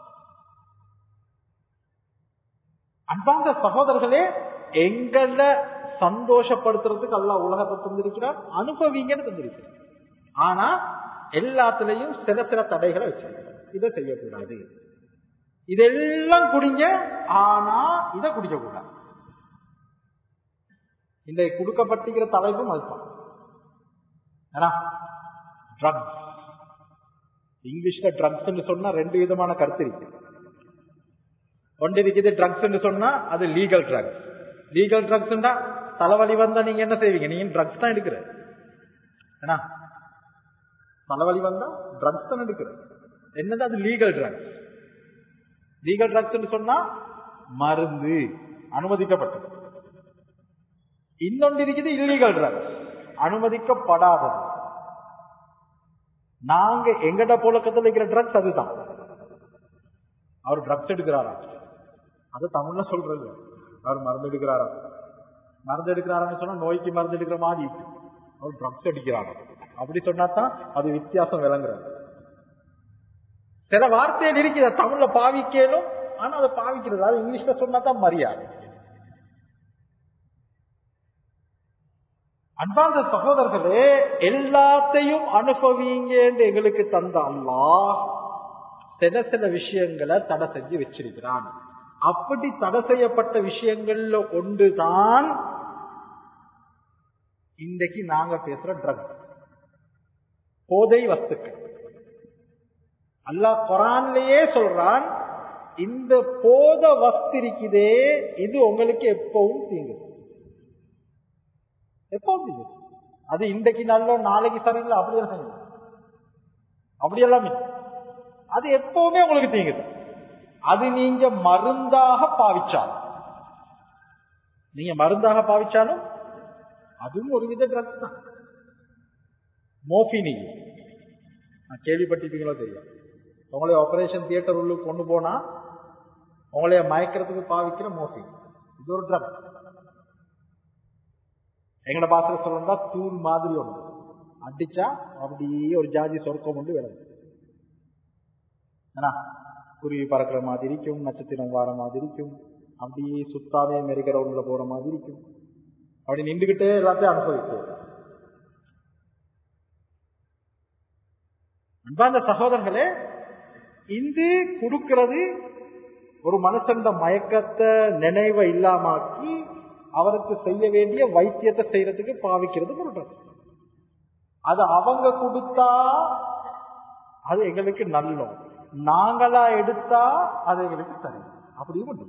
அன்பாந்த சகோதரர்களே எங்கள சந்தோஷப்படுத்துறதுக்கு அல்லா உலகத்தை தந்திருக்கிறார் அனுபவிங்கன்னு தந்திருக்கிறார் ஆனா எல்லாத்துலயும் சில சில தடைகளை வச்சிருக்கிறார் இதை செய்யக்கூடாது இதெல்லாம் குடிங்க ஆனா இதை குடிக்க கூடாது இந்த கொடுக்கப்பட்டிருக்கிற தலைப்பும் அதுதான் ட்ரக்ஸ் இங்கிலீஷ்ல ட்ரக்ஸ் சொன்னா ரெண்டு விதமான கருத்து இருக்கு ஒன்று இருக்குது ட்ரக்ஸ் சொன்னா அது லீகல் ட்ரக்ஸ் லீகல் ட்ரக்ஸ் தலைவலி வந்தா நீங்க என்ன செய்வீங்க நீங்க ட்ரக்ஸ் தான் எடுக்கிற ஏன்னா தலைவலி வந்தா ட்ரக்ஸ் தான் எடுக்கிற என்னது அது லீகல் ட்ரக்ஸ் லீகல் ட்ரக்ஸ் சொன்னா மருந்து அனுமதிக்கப்பட்டது இன்னொன்று இருக்குது இல்லீகல் ட்ரக்ஸ் அனுமதிக்கப்படாதது நாங்க எங்கட புழக்கத்தில் இருக்கிற ட்ரக்ஸ் அதுதான் அவர் ட்ரக்ஸ் எடுக்கிறாரா அது தமிழ்ல சொல்றது அவர் மருந்து எடுக்கிறாரா மருந்து எடுக்கிறாரான்னு சொன்னா நோய்க்கு மருந்து எடுக்கிற மாதிரி அவர் ட்ரக்ஸ் அடிக்கிறாரா அப்படி சொன்னா தான் அது வித்தியாசம் விளங்குறது சில வார்த்தைகள் இருக்கிற தமிழ்ல பாவிக்கலும் ஆனா அதை பாவிக்கிறது அது இங்கிலீஷ்ல சொன்னா தான் மரியாதை அன்பார்ந்த சகோதரர்களே எல்லாத்தையும் அனுபவிங்க என்று எங்களுக்கு தந்த அல்லா சில சில விஷயங்களை தடை செஞ்சு வச்சிருக்கிறான் அப்படி தடை செய்யப்பட்ட விஷயங்கள்ல ஒன்றுதான் இன்றைக்கு நாங்க பேசுற ட்ரக் போதை வஸ்துக்கள் அல்லாஹ் குரான்லயே சொல்றான் இந்த போத வஸ்து இருக்குதே இது உங்களுக்கு எப்பவும் தீங்கு எப்பவும் தீங்கு அது இன்றைக்கு நல்ல நாளைக்கு சரியில்லை அப்படியெல்லாம் செய்யும் அப்படியெல்லாம் இல்லை அது எப்பவுமே உங்களுக்கு தீங்குது அது நீங்க மருந்தாக பாவிச்சாலும் நீங்க மருந்தாக பாவிச்சாலும் அதுவும் ஒரு வித ட்ரக்ஸ் தான் மோபினி நான் கேள்விப்பட்டிருப்பீங்களோ தெரியும் உங்களைய ஆபரேஷன் தியேட்டர் உள்ளுக்கு கொண்டு போனா உங்களைய மயக்கிறதுக்கு பாவிக்கிற மோபின் இது ஒரு ட்ரக் எங்கட பாசல சொல்லா தூள் மாதிரி ஒன்று அடிச்சா அப்படியே ஒரு ஜாதி சொர்க்கம் உண்டு விளங்கும் ஏன்னா குருவி பறக்கிற மாதிரி இருக்கும் நட்சத்திரம் வார மாதிரி இருக்கும் அப்படியே சுத்தாமே மெரிக்கிற ஒன்றுல போற மாதிரி இருக்கும் அப்படி நின்றுகிட்டே எல்லாத்தையும் அனுபவிக்கும் அன்பார்ந்த சகோதரர்களே இந்து கொடுக்கிறது ஒரு மனுஷன் மயக்கத்தை நினைவை இல்லாமாக்கி அவருக்கு செய்ய வேண்டிய வைத்தியத்தை செய்யறதுக்கு பாவிக்கிறது பொருட்கள் அது அவங்க கொடுத்தா அது எங்களுக்கு நல்லோம் நாங்களா எடுத்தா அது எங்களுக்கு சரி அப்படியும் உண்டு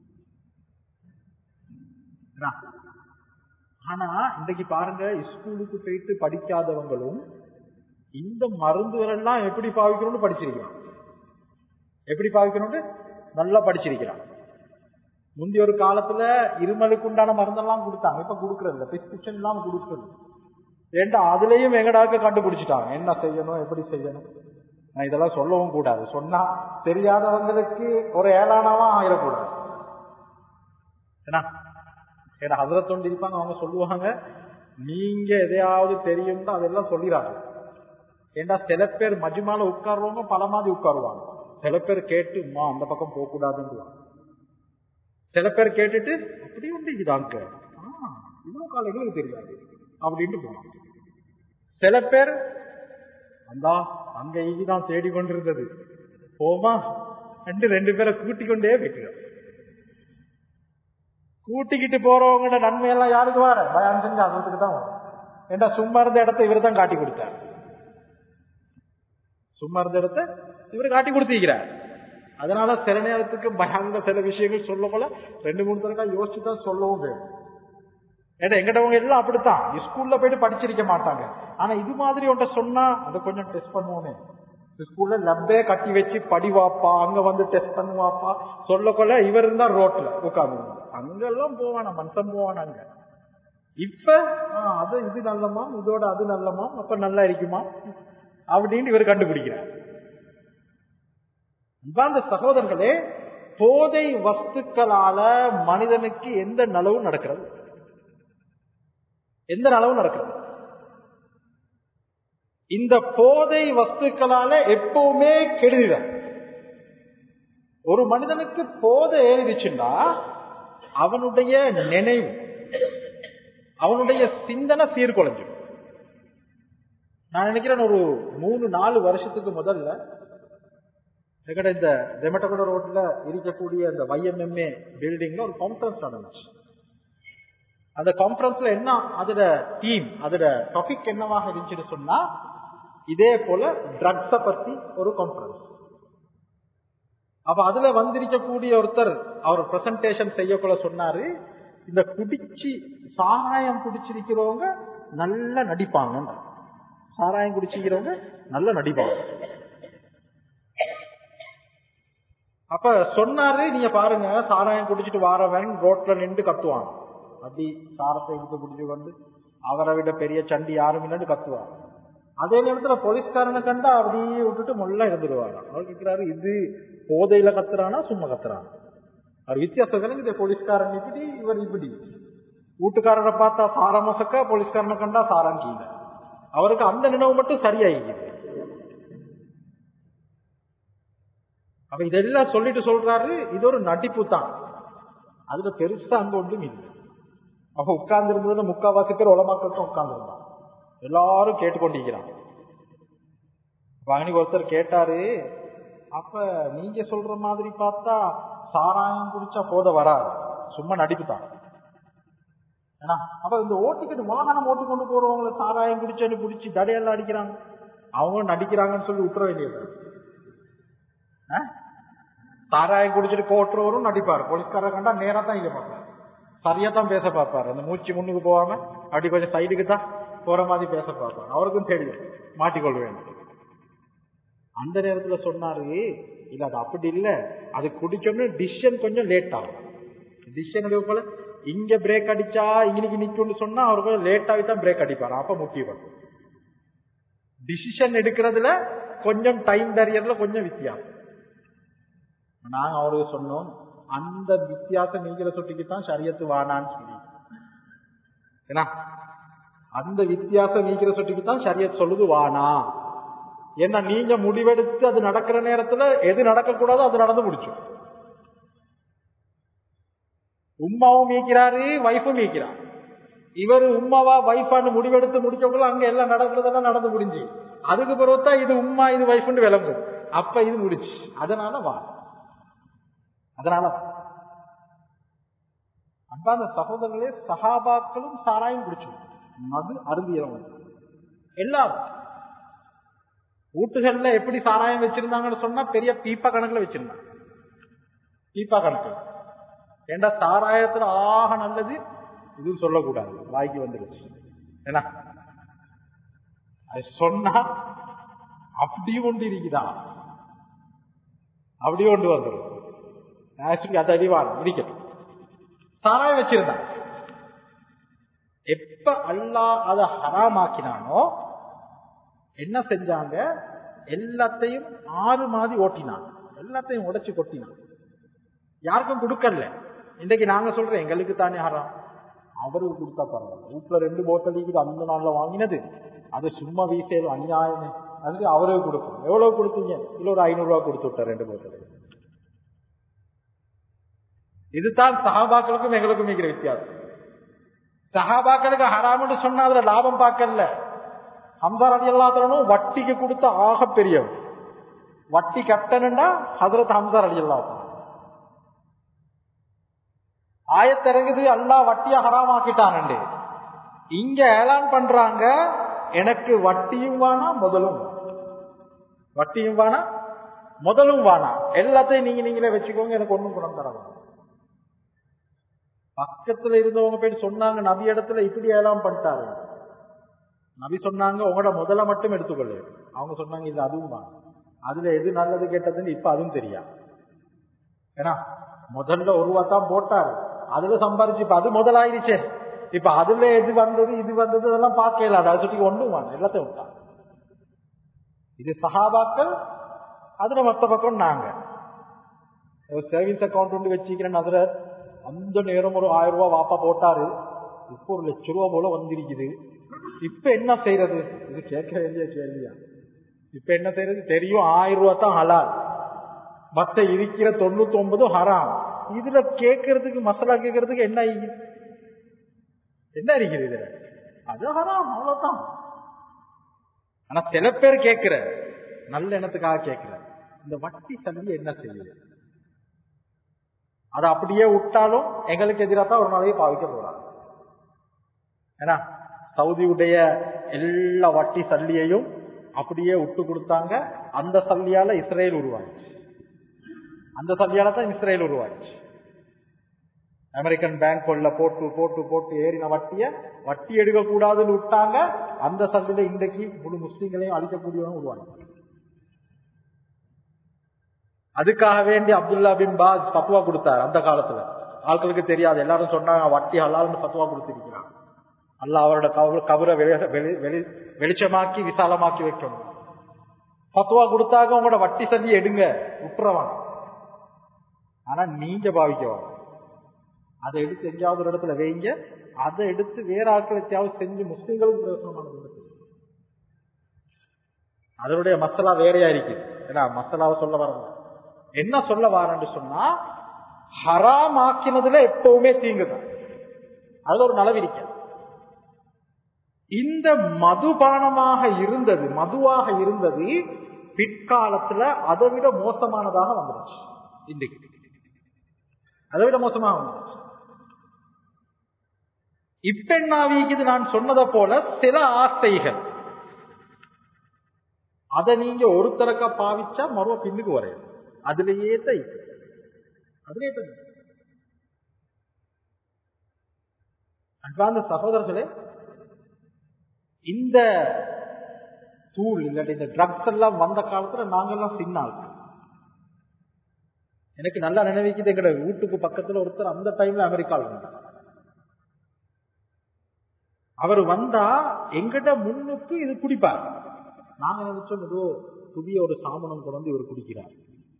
ஆனா இன்றைக்கு பாருங்க ஸ்கூலுக்கு போயிட்டு படிக்காதவங்களும் இந்த மருந்துகள் எல்லாம் எப்படி பாவிக்கணும்னு படிச்சிருக்கிறான் எப்படி பாவிக்கணும்னு நல்லா படிச்சிருக்கிறான் முந்தி ஒரு காலத்துல இருமலுக்கு உண்டான மருந்தெல்லாம் கொடுத்தாங்க இப்ப கொடுக்கறது இல்லை பிரிஸ்கிரிப்ஷன் இல்லாம கொடுக்கறது ஏண்டா அதுலயும் எங்கடாக்க கண்டுபிடிச்சிட்டாங்க என்ன செய்யணும் எப்படி செய்யணும் நான் இதெல்லாம் சொல்லவும் கூடாது சொன்னா தெரியாதவங்களுக்கு ஒரு ஏளானவா ஆயிடக்கூடாது ஏன்னா ஏன்னா ஹசரத்தொண்டு இருப்பாங்க அவங்க சொல்லுவாங்க நீங்க எதையாவது தெரியும்னா அதெல்லாம் சொல்லிடாது ஏண்டா சில பேர் மஜ்மால உட்காருவாங்க பல மாதிரி உட்காருவாங்க சில பேர் கேட்டு மா அந்த பக்கம் போக கூடாதுன்னு சில பேர் கேட்டுட்டு அப்படி உண்டு இதாங்க இவ்வளவு காலம் எங்களுக்கு தெரியாது அப்படின்ட்டு போவாங்க சில பேர் அந்தா அங்க இதுதான் தேடி கொண்டிருந்தது போமா ரெண்டு ரெண்டு பேரை கூட்டிக் கொண்டே போயிட்டு கூட்டிக்கிட்டு போறவங்களோட நன்மையெல்லாம் யாருக்கு வர பயான் செஞ்சு அதுக்கு தான் வரும் ஏண்டா சும்மா இருந்த இடத்த இவர் தான் காட்டி கொடுத்தார் சும்மா இருந்த இடத்த இவர் காட்டி கொடுத்திருக்கிறார் அதனால சில நேரத்துக்கு பயந்த சில விஷயங்கள் சொல்ல போல ரெண்டு மூணு தடவை யோசிச்சு தான் சொல்லவும் வேணும் ஏன்னா எங்கிட்டவங்க எல்லாம் அப்படித்தான் ஸ்கூல்ல போயிட்டு படிச்சிருக்க மாட்டாங்க ஆனா இது மாதிரி ஒன்றை சொன்னா அதை கொஞ்சம் டெஸ்ட் பண்ணுவோமே ஸ்கூல்ல லப்பே கட்டி வச்சு படிவாப்பா அங்க வந்து டெஸ்ட் பண்ணுவாப்பா சொல்ல கொள்ள இவர் இருந்தா ரோட்ல உட்காந்து அங்கெல்லாம் போவானா மனுஷன் போவானா அங்க இப்ப ஆ, அது இது நல்லமாம் இதோட அது நல்லமாம் அப்ப நல்லா இருக்குமா அப்படின்னு இவர் கண்டுபிடிக்கிறார் அந்த சகோதரர்களே போதை வஸ்துக்களால மனிதனுக்கு எந்த நலவும் நடக்கிறது எந்த நலவும் நடக்கிறது இந்த போதை வஸ்துக்களால எப்பவுமே கெடுதிதான் ஒரு மனிதனுக்கு போதை ஏறிடுச்சுன்னா அவனுடைய நினைவு அவனுடைய சிந்தனை சீர்குலைஞ்சிடும் நான் நினைக்கிறேன் ஒரு மூணு நாலு வருஷத்துக்கு முதல்ல எங்கட இந்த தெமட்டகுட ரோட்ல இருக்கக்கூடிய அந்த YMMA பில்டிங்ல ஒரு கான்ஃபரன்ஸ் நடந்துச்சு அந்த கான்ஃபரன்ஸ்ல என்ன அதோட தீம் அதோட டாபிக் என்னவாக இருந்துச்சுன்னு சொன்னா இதே போல ட்ரக்ஸ பத்தி ஒரு கான்ஃபரன்ஸ் அப்ப அதுல வந்திருக்கக்கூடிய ஒருத்தர் அவர் பிரசன்டேஷன் செய்யக்குள்ள சொன்னாரு இந்த குடிச்சு சாராயம் குடிச்சிருக்கிறவங்க நல்லா நடிப்பாங்க சாராயம் குடிச்சிக்கிறவங்க நல்லா நடிப்பாங்க அப்ப சொன்னாரு நீங்க பாருங்க சாராயம் குடிச்சிட்டு வாரவன் ரோட்ல நின்று கத்துவான் அப்படி சாரத்தை எடுத்து குடிச்சு வந்து அவரை விட பெரிய சண்டி யாரும் இல்லைன்னு கத்துவான் அதே நேரத்துல போலீஸ்காரனை கண்டா அப்படியே விட்டுட்டு முள்ள இருந்துருவாராம் அவர் கேட்கிறாரு இது போதையில கத்துறானா சும்மா கத்துறானா அவர் வித்தியாசம் இந்த போலீஸ்காரன் இப்படி இவர் இப்படி வீட்டுக்காரரை பார்த்தா சாரம் மொசக்க போலீஸ்காரனை கண்டா சாரம் கீழே அவருக்கு அந்த நினைவு மட்டும் சரியாயிக்குது அப்ப இதெல்லாம் சொல்லிட்டு சொல்றாரு இது ஒரு நடிப்பு தான் அதுல பெருசா அங்க ஒன்றும் இல்லை அப்ப உட்கார்ந்து இருந்ததுன்னு முக்காவாசி பேர் உலமாக்கட்டும் உட்கார்ந்து இருந்தான் எல்லாரும் கேட்டுக்கொண்டிருக்கிறான் அன்னைக்கு ஒருத்தர் கேட்டாரு அப்ப நீங்க சொல்ற மாதிரி பார்த்தா சாராயம் குடிச்சா போத வராது சும்மா நடிப்பு தான் ஏன்னா அப்ப இந்த ஓட்டிக்கிட்டு வாகனம் ஓட்டி கொண்டு போறவங்களை சாராயம் குடிச்சேன்னு குடிச்சு தடையெல்லாம் அடிக்கிறாங்க அவங்க நடிக்கிறாங்கன்னு சொல்லி விட்டுற வேண்டியது ஆ? சாராயம் குடிச்சிட்டு கோட்டுறவரும் நடிப்பாரு போலீஸ்காரர் கண்டா நேரா தான் இங்க பார்ப்பாரு சரியா தான் பேச பார்ப்பாரு அந்த மூச்சு முன்னுக்கு போகாம அப்படி கொஞ்சம் சைடுக்கு தான் போற மாதிரி பேச பார்ப்பாரு அவருக்கும் தெரியும் மாட்டிக்கொள்ள வேண்டும் அந்த நேரத்துல சொன்னாரு இல்ல அது அப்படி இல்ல அது குடிச்சோன்னு டிசிஷன் கொஞ்சம் லேட் ஆகும் டிசிஷன் போல இங்க பிரேக் அடிச்சா இன்னைக்கு நிக்கும்னு சொன்னா அவர் கொஞ்சம் லேட் ஆகி தான் பிரேக் அடிப்பாரு அப்ப முக்கியம் டிசிஷன் எடுக்கிறதுல கொஞ்சம் டைம் பேரியர்ல கொஞ்சம் வித்தியாசம் நாங்க அவருக்கு சொன்னோம் அந்த வித்தியாசம் நீக்கிற சுட்டிக்கு தான் சரியத்து வானான்னு சொல்லி ஏன்னா அந்த வித்தியாசம் நீக்கிற சுட்டிக்கு தான் சரியத் சொல்லுது வானா ஏன்னா நீங்க முடிவெடுத்து அது நடக்கிற நேரத்துல எது நடக்கக்கூடாதோ அது நடந்து முடிச்சு உம்மாவும் மீக்கிறாரு வைஃபும் மீக்கிறார் இவர் உம்மாவா வைஃபான்னு முடிவெடுத்து முடிக்கக்குள்ள அங்க எல்லாம் நடக்கிறதெல்லாம் நடந்து முடிஞ்சு அதுக்கு பிறகுதான் இது உம்மா இது வைஃப்னு விளங்கும் அப்ப இது முடிச்சு அதனால வா அதனால அன்பான சகோதரர்களே சகாபாக்களும் சாராயம் குடிச்சோம் மது அருந்தியவங்க எல்லாரும் வீட்டுகள்ல எப்படி சாராயம் வச்சிருந்தாங்கன்னு சொன்னா பெரிய பீப்பா கணக்குல வச்சிருந்தாங்க பீப்பா கணக்கு ஏண்டா சாராயத்துல ஆக நல்லது இதுவும் சொல்லக்கூடாது வாய்க்கு வந்துருச்சு ஏன்னா அது சொன்னா அப்படி ஒன்று இருக்குதா அப்படி ஒன்று வந்துடும் ஆக்சுவலி அது அறிவார் இருக்கட்டும் சாராயம் வச்சிருந்தாங்க எப்ப அல்லா அதை ஹராமாக்கினானோ என்ன செஞ்சாங்க எல்லாத்தையும் ஆறு மாதிரி ஓட்டினான் எல்லாத்தையும் உடைச்சு கொட்டினான் யாருக்கும் கொடுக்கல இன்றைக்கு நாங்க சொல்றோம் எங்களுக்கு தானே ஹராம் அவருக்கு கொடுத்தா பரவாயில்ல வீட்டுல ரெண்டு போத்தல் இருக்குது அந்த நாள்ல வாங்கினது அது சும்மா வீசேலும் அநியாயமே அதுக்கு அவருக்கு கொடுக்கணும் எவ்வளவு கொடுத்தீங்க இல்ல ஒரு ஐநூறு ரூபாய் கொடுத்து விட்டார் ரெண்டு போத்தல் இதுதான் சகாபாக்களுக்கும் எங்களுக்கும் இருக்கிற வித்தியாசம் சகாபாக்களுக்கு ஹராம்னு சொன்னா அதுல லாபம் பார்க்கல ஹம்சார் அலி அல்லாத்தனும் வட்டிக்கு கொடுத்த ஆக பெரியவர் வட்டி கட்டணுண்டா ஹசரத் ஹம்சார் அலி அல்லாத்தன் ஆயத்திறங்குது அல்லா வட்டிய ஹராமாக்கிட்டானண்டு இங்க ஏலான் பண்றாங்க எனக்கு வட்டியும் வேணா முதலும் வேணாம். வட்டியும் வேணா முதலும் வானா எல்லாத்தையும் நீங்க நீங்களே வச்சுக்கோங்க எனக்கு ஒண்ணும் குணம் தர வேண்டாம் பக்கத்துல இருந்தவங்க போயிட்டு சொன்னாங்க நபி இடத்துல இப்படி எல்லாம் பண்ணிட்டாரு நபி சொன்னாங்க உங்களோட முதல்ல மட்டும் எடுத்துக்கொள்ளு அவங்க சொன்னாங்க இது அதுவும் தான் அதுல எது நல்லது கெட்டதுன்னு இப்ப அதுவும் தெரியா ஏன்னா முதல்ல ஒரு ரூபா தான் போட்டாரு அதுல சம்பாரிச்சு இப்ப அது முதலாயிருச்சே இப்ப அதுல எது வந்தது இது வந்தது அதெல்லாம் பார்க்கல அதை சுட்டி ஒன்றும் வேணும் எல்லாத்தையும் விட்டாங்க இது சஹாபாக்கள் அதுல மத்த பக்கம் நாங்க சேவிங்ஸ் அக்கௌண்ட் ஒன்று வச்சுக்கிறேன் அதுல அந்த நேரம் ஒரு ஆயிரம் ரூபாய் வாப்பா போட்டாரு இப்போ ஒரு லட்ச ரூபா போல வந்திருக்குது இப்ப என்ன செய்யறது இது கேட்க வேண்டிய கேள்வியா இப்ப என்ன செய்யறது தெரியும் ஆயிரம் ரூபாய் தான் ஹலால் மத்த இருக்கிற தொண்ணூத்தி ஒன்பதும் ஹராம் இதுல கேட்கறதுக்கு மசாலா கேட்கறதுக்கு என்ன இருக்குது? என்ன இருக்குது இதுல அது ஹராம் அவ்வளவுதான் ஆனா சில பேர் கேட்கிற நல்ல எண்ணத்துக்காக கேட்கிற இந்த வட்டி சல்லி என்ன செய்யுது அதை அப்படியே விட்டாலும் எங்களுக்கு எதிராக தான் ஒரு நாளைக்கு பாவிக்க போறாங்க ஏன்னா சவுதியுடைய எல்லா வட்டி சல்லியையும் அப்படியே விட்டு கொடுத்தாங்க அந்த சல்லியால இஸ்ரேல் உருவாச்சு அந்த சல்லியால தான் இஸ்ரேல் உருவாச்சு அமெரிக்கன் பேங்க் கொள்ள போட்டு போட்டு போட்டு ஏறின வட்டிய வட்டி எடுக்க கூடாதுன்னு விட்டாங்க அந்த சல்லியில இன்றைக்கு முழு முஸ்லீம்களையும் அழிக்கக்கூடியவங்க உருவாங்க அதுக்காக வேண்டி அப்துல்லா பின் பாஸ் பத்துவா கொடுத்தார் அந்த காலத்துல ஆட்களுக்கு தெரியாது எல்லாரும் சொன்னாங்க வட்டி ஹலால்னு பத்துவா கொடுத்திருக்கிறான் அல்ல அவரோட கவு- கபரை வெளி- வெளி- வெளி- வெளிச்சமாக்கி விசாலமாக்கி வைக்கணும் பத்துவா கொடுத்தாங்க உங்களோட வட்டி சல்லி எடுங்க விட்டுறவாங்க ஆனா நீங்க பாவிக்கவாங்க அதை எடுத்து எங்கேயாவது ஒரு இடத்துல வைங்க அதை எடுத்து வேற ஆட்களுக்காவது செஞ்சு முஸ்லிம்களுக்கு பிரயோசனமானது அதனுடைய மசாலா வேறையா இருக்குது ஏன்னா மசாலாவை சொல்ல வரல என்ன சொல்ல வரேன்னு சொன்னா ஹராம் ஆக்கினதுல எப்பவுமே தீங்குதான் அதுல ஒரு நலவிரிக்க இந்த மதுபானமாக இருந்தது மதுவாக இருந்தது பிற்காலத்துல அதை விட மோசமானதாக வந்துருச்சு இன்றைக்கு அதை விட மோசமாக வந்துருச்சு இப்ப என்ன ஆகிக்குது நான் சொன்னதை போல சில ஆசைகள் அதை நீங்க ஒரு தரக்கா பாவிச்சா மறுவ பின்னுக்கு வரையும் அதுலயே தை அதுலயே தான் அன்பார்ந்த சகோதரர்களே இந்த தூள் இல்லாட்டி இந்த ட்ரக்ஸ் எல்லாம் வந்த காலத்துல நாங்கெல்லாம் சின்னால் எனக்கு நல்லா நினைவிக்குது எங்கட வீட்டுக்கு பக்கத்துல ஒருத்தர் அந்த டைம்ல அமெரிக்காவில் இருந்தார் அவர் வந்தா எங்கிட்ட முன்னுக்கு இது குடிப்பார் நாங்க நினைச்சோம் ஏதோ புதிய ஒரு சாமனம் கொண்டு வந்து இவர் குடிக்கிறார்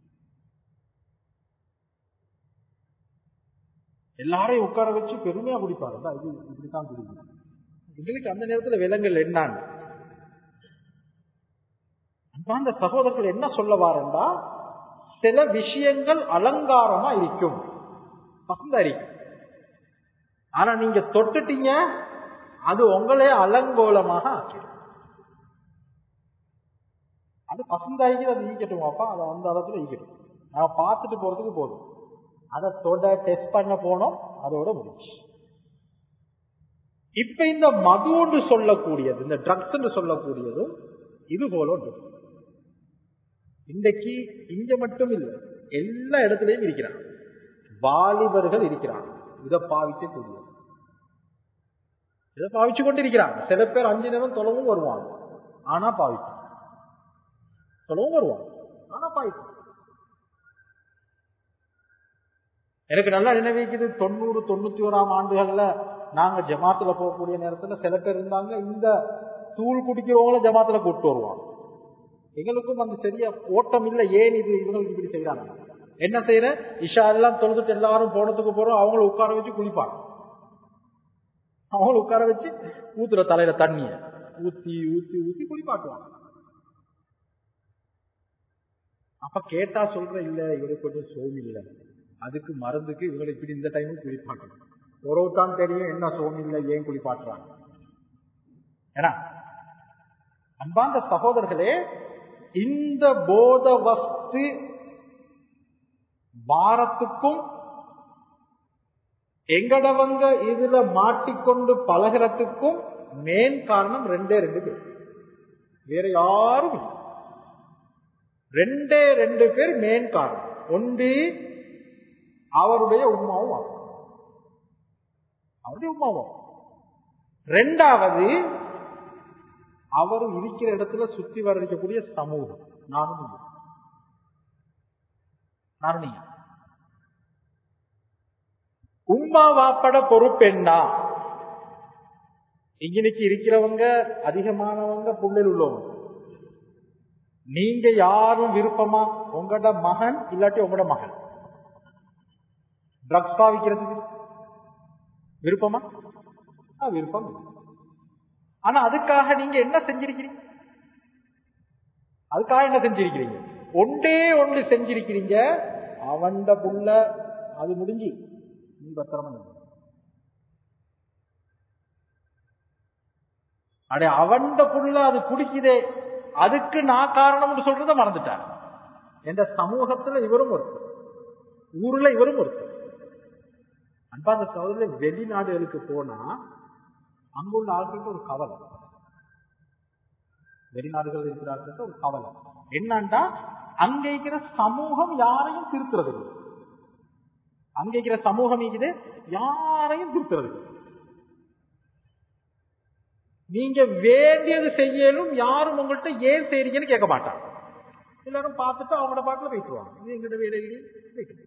எல்லாரையும் உட்கார வச்சு பெருமையா குடிப்பார் அதான் இது இப்படித்தான் குடிக்கணும் எங்களுக்கு அந்த நேரத்துல விலங்குகள் என்னான்னு அந்த சகோதரர்கள் என்ன சொல்ல வாரண்டா சில விஷயங்கள் அலங்காரமா இருக்கும் பசந்தா இருக்கும் ஆனா நீங்க தொட்டுட்டீங்க அது உங்களே அலங்கோலமாக ஆக்கிடும் அது பசந்தாய்க்கு அது ஈக்கட்டும் அப்பா அதை அந்த அளவுல ஈக்கட்டும் நான் பார்த்துட்டு போறதுக்கு போதும் அதை தொட டெஸ்ட் பண்ண போனோம் அதோட முடிச்சு இப்ப இந்த மதுன்னு சொல்லக்கூடியது இந்த ட்ரக்ஸ் சொல்லக்கூடியதும் இது போல ஒன்று இன்றைக்கு இங்க மட்டும் இல்லை எல்லா இடத்துலயும் இருக்கிறான் வாலிபர்கள் இருக்கிறான் இதை பாவிக்க கூடிய இதை பாவிச்சு கொண்டிருக்கிறாங்க சில பேர் அஞ்சு நேரம் தொலைவும் வருவாங்க ஆனா பாவிப்பான் தொலைவும் வருவாங்க ஆனா பாவிப்பான் எனக்கு நல்லா நினைவிக்குது தொண்ணூறு தொண்ணூத்தி ஓராம் ஆண்டுகள்ல நாங்க ஜமாத்துல போகக்கூடிய நேரத்துல சில பேர் இருந்தாங்க இந்த தூள் குடிக்கிறவங்கள ஜமாத்துல கூப்பிட்டு வருவாங்க எங்களுக்கும் அந்த சரியா ஓட்டம் இல்லை ஏன் இது இவங்களுக்கு இப்படி செய்யறாங்க என்ன செய்யற இஷா எல்லாம் தொழுதுட்டு எல்லாரும் போனதுக்கு போறோம் அவங்கள உட்கார வச்சு குளிப்பாங்க அவங்கள உட்கார வச்சு ஊத்துற தலையில தண்ணிய ஊத்தி ஊத்தி ஊத்தி குளிப்பாட்டுவாங்க அப்ப கேட்டா சொல்ற இல்ல இவருக்கு கொஞ்சம் சோம் இல்லை அதுக்கு மருந்துக்கு இவங்களை இப்படி இந்த டைமும் குளிப்பாட்டணும் ஒரு தான் தெரியும் என்ன சோம் இல்லை ஏன் குளிப்பாட்டுறாங்க ஏன்னா அன்பாந்த சகோதரர்களே இந்த போத வஸ்து வாரத்துக்கும் எங்கடவங்க இதுல மாட்டிக்கொண்டு பழகிறதுக்கும் மேன் காரணம் ரெண்டே ரெண்டு பேர் வேற யாரும் இல்லை ரெண்டே ரெண்டு பேர் மெயின் காரணம் ஒன்று அவருடைய உமாவும் அப்பா. அவருடைய உமாவும் ரெண்டாவது அவர் இருக்கிற இடத்துல சுத்தி வர இருக்கக்கூடிய சமூகம் நானும் நீயும். நானும் நீங்க உம்மா வாப்பட பொறுப்பெண்ணா இன்னைக்கு இருக்கிறவங்க அதிகமானவங்க புள்ளில் உள்ளவங்க நீங்க யாரும் விருப்பமா உங்களோட மகன் இல்லாட்டி உங்களோட மகன் ட்ரக்ஸ் பாவிக்கிறதுக்கு விருப்பமா ஆ, விருப்பம் இல்லை. ஆனா அதுக்காக நீங்க என்ன செஞ்சிருக்கிறீங்க அதுக்காக என்ன செஞ்சிருக்கிறீங்க ஒன்றே ஒன்று செஞ்சிருக்கிறீங்க அவன்ட புள்ள அது முடிஞ்சு நீ பத்திரமா இரு. அடே அவன்ட புள்ள அது குடிக்குதே அதுக்கு நான் காரணம்னு சொல்றத மறந்துட்டார் என்ற சமூகத்துல இவரும் ஒருத்தர் ஊர்ல இவரும் ஒருத்தர் அன்பாந்த சகோதர வெளிநாடுகளுக்கு போனா அங்குள்ள ஆட்களுக்கு ஒரு கவலை வெளிநாடுகள் இருக்கிறார்கள் ஒரு கவலை என்னன்னா அங்க இருக்கிற சமூகம் யாரையும் திருத்துறது இல்லை. அங்க இருக்கிற சமூகம் இருக்குது யாரையும் திருத்துறது இல்லை. நீங்க வேண்டியது செய்யலும் யாரும் உங்கள்கிட்ட ஏன் செய்றீங்கன்னு கேட்க மாட்டாங்க எல்லாரும் பார்த்துட்டு அவங்களோட பாட்டுல போயிட்டுருவாங்க இது எங்கிட்ட வேலை இல்லையே போயிட்டு.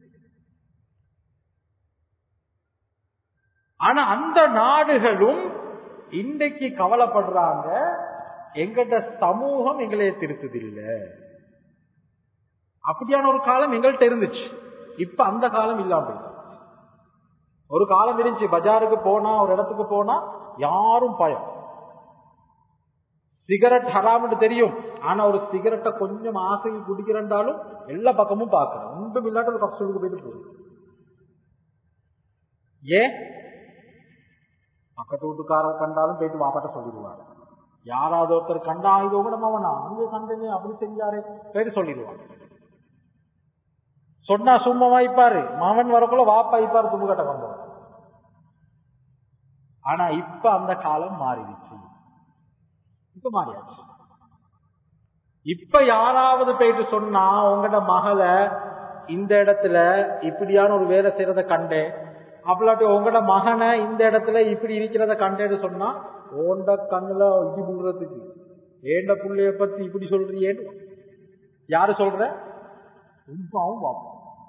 ஆனா அந்த நாடுகளும் இன்றைக்கு கவலைப்படுறாங்க எங்கட சமூகம் எங்களைய திருத்ததில்லை அப்படியான ஒரு காலம் எங்கள்கிட்ட இருந்துச்சு இப்ப அந்த காலம் இல்லாம போயிடுச்சு. ஒரு காலம் இருந்துச்சு பஜாருக்கு போனா ஒரு இடத்துக்கு போனா யாரும் பயம் சிகரெட் ஹராம்னு தெரியும் ஆனா ஒரு சிகரெட்டை கொஞ்சம் ஆசைக்கு குடிக்கிறண்டாலும் எல்லா பக்கமும் பார்க்கணும் ஒன்றும் இல்லாட்ட ஒரு கப்சலுக்கு போயிட்டு போகும் ஏன் பக்கத்து வீட்டுக்காரர் கண்டாலும் போயிட்டு வாப்பாட்ட சொல்லிடுவாங்க யாராவது ஒருத்தர் கண்டா இது உங்களோட மவனா நீங்க கண்டனே அப்படி செஞ்சாரு போயிட்டு சொல்லிடுவாங்க சொன்னா சும்மா வாய்ப்பாரு மவன் வரக்குள்ள வாப்பா வைப்பாரு தும்புகட்ட வந்தவர் ஆனா இப்ப அந்த காலம் மாறிடுச்சு இப்ப மாறியாச்சு இப்ப யாராவது போயிட்டு சொன்னா உங்களோட மகளை இந்த இடத்துல இப்படியான ஒரு வேலை செய்யறத கண்டேன் அப்பலாட்டி உங்களோட மகனை இந்த இடத்துல இப்படி இருக்கிறத கண்டேன்னு சொன்னா ஓண்ட கண்ணுல இடி முடுறதுக்கு ஏண்ட புள்ளைய பத்தி இப்படி சொல்றியேன்னு யாரு சொல்ற உண்மாவும் பாப்போம்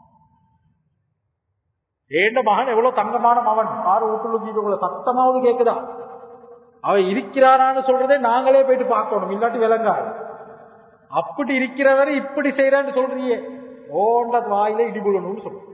ஏண்ட மகன் எவ்வளவு தங்கமான மகன் பாரு வீட்டுல உங்களை சத்தமாவது கேக்குதா அவ இருக்கிறாரான்னு சொல்றதே நாங்களே போயிட்டு பார்க்கணும் இல்லாட்டி விளங்காது அப்படி இருக்கிறவரை இப்படி செய்யறான்னு சொல்றியே ஓண்ட வாயில இடிபுழணும்னு சொல்றோம்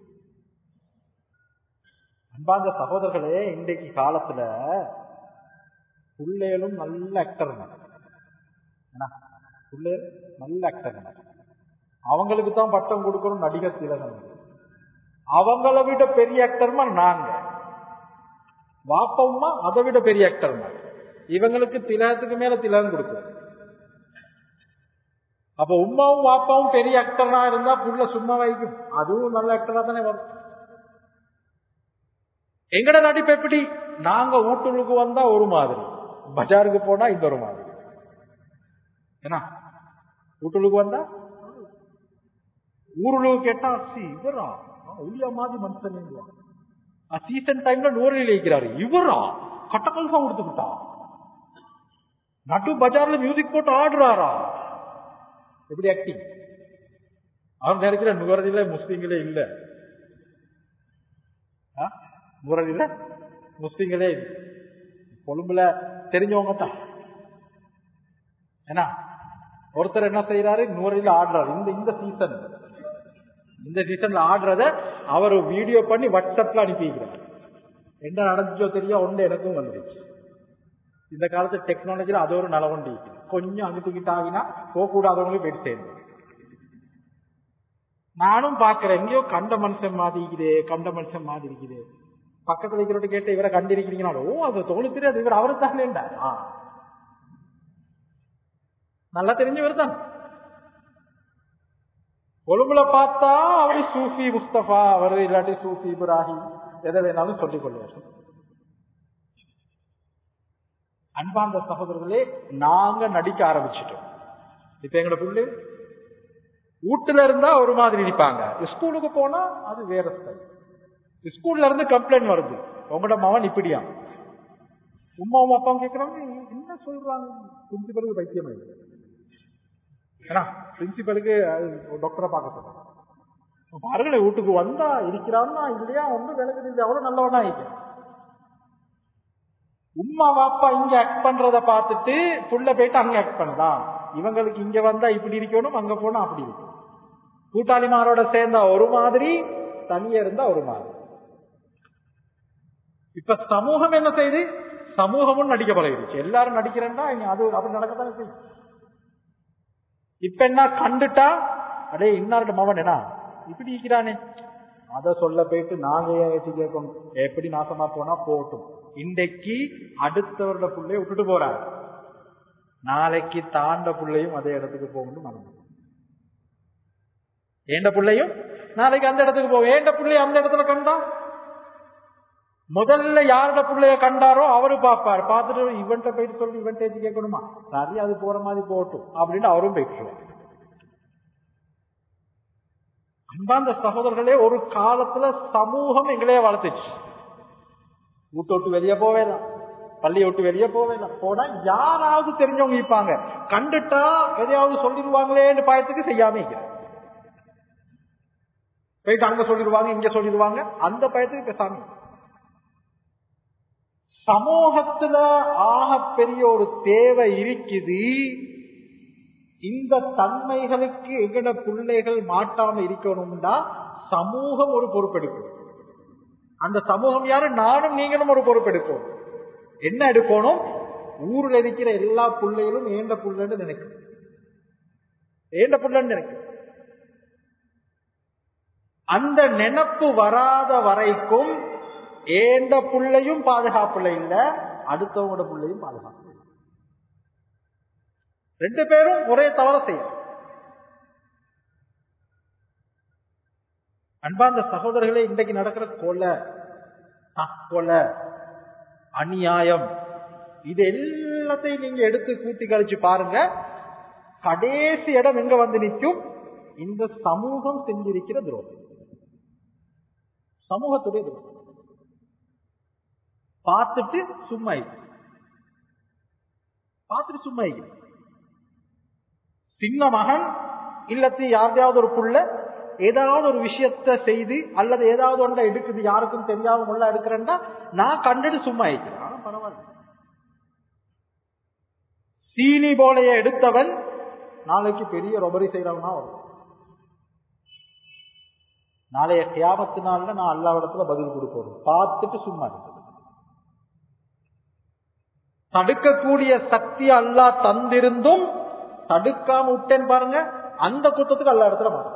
அன்பார்ந்த சகோதரர்களே இன்றைக்கு காலத்துல பிள்ளைகளும் நல்ல ஆக்டர் பிள்ளைகள் நல்ல ஆக்டர் அவங்களுக்கு தான் பட்டம் கொடுக்கணும் நடிகர் திலகம் அவங்கள விட பெரிய ஆக்டர்மா நாங்க வாப்பம்மா அதை விட பெரிய ஆக்டர்மா இவங்களுக்கு திலகத்துக்கு மேல திலகம் கொடுக்கும் அப்ப உமாவும் வாப்பாவும் பெரிய ஆக்டரா இருந்தா புள்ள சும்மா வைக்கும் அதுவும் நல்ல ஆக்டரா தானே வரும் எங்கட நடிப்பு எப்படி நாங்க வீட்டுக்கு வந்தா ஒரு மாதிரி பஜாருக்கு போனா இந்த ஒரு மாதிரி என்ன வீட்டுக்கு வந்தா ஊருளுக்கு கேட்டா சி இவரா ஒளியா மாதிரி மனுஷன் சீசன் டைம்ல நூறில் இருக்கிறாரு இவரா கட்டக்கல்சா கொடுத்துக்கிட்டா நட்டு பஜார்ல மியூசிக் போட்டு ஆடுறாரா எப்படி ஆக்டிங் அவன் நினைக்கிற நுகரதில்ல முஸ்லீம்களே இல்ல நுகரதில்ல முஸ்லீம்களே இல்ல கொழும்புல தெரிஞ்சவங்க தான் ஏன்னா ஒருத்தர் என்ன செய்யறாரு நூறில் ஆடுறாரு இந்த இந்த சீசன் இந்த சீசன்ல ஆடுறத அவர் வீடியோ பண்ணி வாட்ஸ்அப்ல அனுப்பிக்கிறார் என்ன நடந்துச்சோ தெரியும் ஒன்று எனக்கும் வந்துருச்சு இந்த காலத்து டெக்னாலஜில அது ஒரு நலவண்டி கொஞ்சம் அங்கிட்டு கிட்ட ஆகினா போக கூடாதவங்களும் போயிட்டு சேர்ந்து நானும் பாக்குறேன் எங்கேயோ கண்ட மனுஷன் மாதிரி இருக்குதே கண்ட மனுஷன் மாதிரி இருக்குதே பக்கத்துல இருக்கிறவட்ட கேட்ட இவரை கண்டிருக்கிறீங்களா ஓ அது தோணு தெரியாது இவர் அவரு தானேண்டா நல்லா தெரிஞ்சவர் தான் கொழும்புல பார்த்தா அவரு சூஃபி முஸ்தபா அவரு இல்லாட்டி சூஃபி இப்ராஹிம் எதை வேணாலும் சொல்லிக் கொள்வார் அன்பார்ந்த சகோதரர்களே நாங்க நடிக்க ஆரம்பிச்சிட்டோம் இப்ப எங்களோட புள்ளு வீட்டுல இருந்தா ஒரு மாதிரி நிப்பாங்க ஸ்கூலுக்கு போனா அது வேற ஸ்டைல் ஸ்கூல்ல இருந்து கம்ப்ளைண்ட் வருது உங்களோட மகன் இப்படியா உமாவும் அப்பாவும் கேட்கறாங்க என்ன சொல்றாங்க பிரின்சிபலுக்கு பைத்தியம் ஆயிடுது ஏன்னா பிரின்சிபலுக்கு டாக்டரை பார்க்க சொல்றாங்க பாருங்களேன் வீட்டுக்கு வந்தா இருக்கிறான்னா இல்லையா ஒன்றும் விலகுது இல்லை அவ்வளவு நல்லவனா இருக்கிறான் உம்மா வாப்பா இங்க ஆக்ட் பண்றத பார்த்துட்டு புள்ள போயிட்டு அங்க ஆக்ட் பண்ணலாம் இவங்களுக்கு இங்க வந்தா இப்படி இருக்கணும் அங்க போனா அப்படி இருக்கும் கூட்டாளிமாரோட சேர்ந்தா ஒரு மாதிரி தனியா இருந்தா ஒரு மாதிரி இப்ப சமூகம் என்ன செய்யுது சமூகமும் நடிக்க பழகிடுச்சு எல்லாரும் நடிக்கிறேன்னா அது அப்படி நடக்கத்தானே செய்யும் இப்ப என்ன கண்டுட்டா அடே இன்னார்ட மவன் என்ன இப்படி இருக்கிறானே அத சொல்ல போயிட்டு நாங்க ஏன் ஏற்றி கேட்கணும் எப்படி நாசமா போனா போகட்டும் இன்றைக்கு அடுத்தவரோட புள்ளைய விட்டுட்டு போறாரு நாளைக்கு தாண்ட புள்ளையும் அதே இடத்துக்கு போகணும் மறந்து ஏண்ட பிள்ளையும் நாளைக்கு அந்த இடத்துக்கு போவோம் ஏண்ட பிள்ளைய அந்த இடத்துல கண்டா முதல்ல யாரோட பிள்ளைய கண்டாரோ அவரு பார்ப்பார் பார்த்துட்டு இவன்ட்ட போயிட்டு சொல்லி இவன் ஏற்றி கேட்கணுமா சரி அது போற மாதிரி போகட்டும் அப்படின்னு அவரும் போயிட்டு அன்பாந்த சகோதரர்களே ஒரு காலத்துல சமூகம் எங்களையே வளர்த்துச்சு வீட்டை விட்டு வெளியே போவேலாம் பள்ளியை விட்டு வெளியே போவேலாம் போனா யாராவது தெரிஞ்சவங்க இருப்பாங்க கண்டுட்டா எதையாவது சொல்லிடுவாங்களேன்னு பயத்துக்கு செய்யாம இருக்கிறேன் போயிட்டு அங்க சொல்லிடுவாங்க இங்க சொல்லிடுவாங்க அந்த பயத்துக்கு பேசாம சமூகத்துல ஆக பெரிய ஒரு தேவை இருக்குது இந்த தன்மைகளுக்கு எங்கட பிள்ளைகள் மாட்டாம இருக்கணும்னா சமூகம் ஒரு பொறுப்பெடுக்கும் அந்த சமூகம் யாரு நானும் நீங்களும் ஒரு பொறுப்பெடுப்போம் என்ன எடுக்கணும் ஊர்ல இருக்கிற எல்லா பிள்ளைகளும் ஏண்ட புள்ளன்னு நினைக்கும் ஏண்ட புள்ளன்னு நினைக்கும் அந்த நினப்பு வராத வரைக்கும் ஏண்ட புள்ளையும் பாதுகாப்புல இல்ல அடுத்தவங்களோட புள்ளையும் பாதுகாப்பு ரெண்டு பேரும் ஒரே தவற செய்யும் அன்பார்ந்த சகோதரர்களே இன்றைக்கு நடக்கிற கொலை கொலை அநியாயம் இது எல்லாத்தையும் நீங்க எடுத்து கூட்டி கழிச்சு பாருங்க கடைசி இடம் எங்க வந்து நிற்கும் இந்த சமூகம் செஞ்சிருக்கிற துரோகம் சமூகத்துடைய துரோகம் பார்த்துட்டு சும்மா பார்த்துட்டு சும்மா சின்ன மகன் இல்லத்து யாரையாவது ஒரு புள்ள ஏதாவது ஒரு விஷயத்த செய்து அல்லது ஏதாவது ஒன்றை எடுக்குது யாருக்கும் தெரியாம உள்ள எடுக்கிறேன்னா நான் கண்டுட்டு சும்மா இருக்கிறேன் பரவாயில்ல சீனி போலைய எடுத்தவன் நாளைக்கு பெரிய ரொபரி செய்யறவனா வரும் நாளைய கியாமத்து நாள்ல நான் அல்லாவிடத்துல பதில் கொடுக்கணும் பார்த்துட்டு சும்மா தடுக்கக்கூடிய சக்தி அல்லா தந்திருந்தும் தடுக்காம விட்டேன்னு பாருங்க அந்த குத்தத்துக்கு எல்லா இடத்துல மாறும்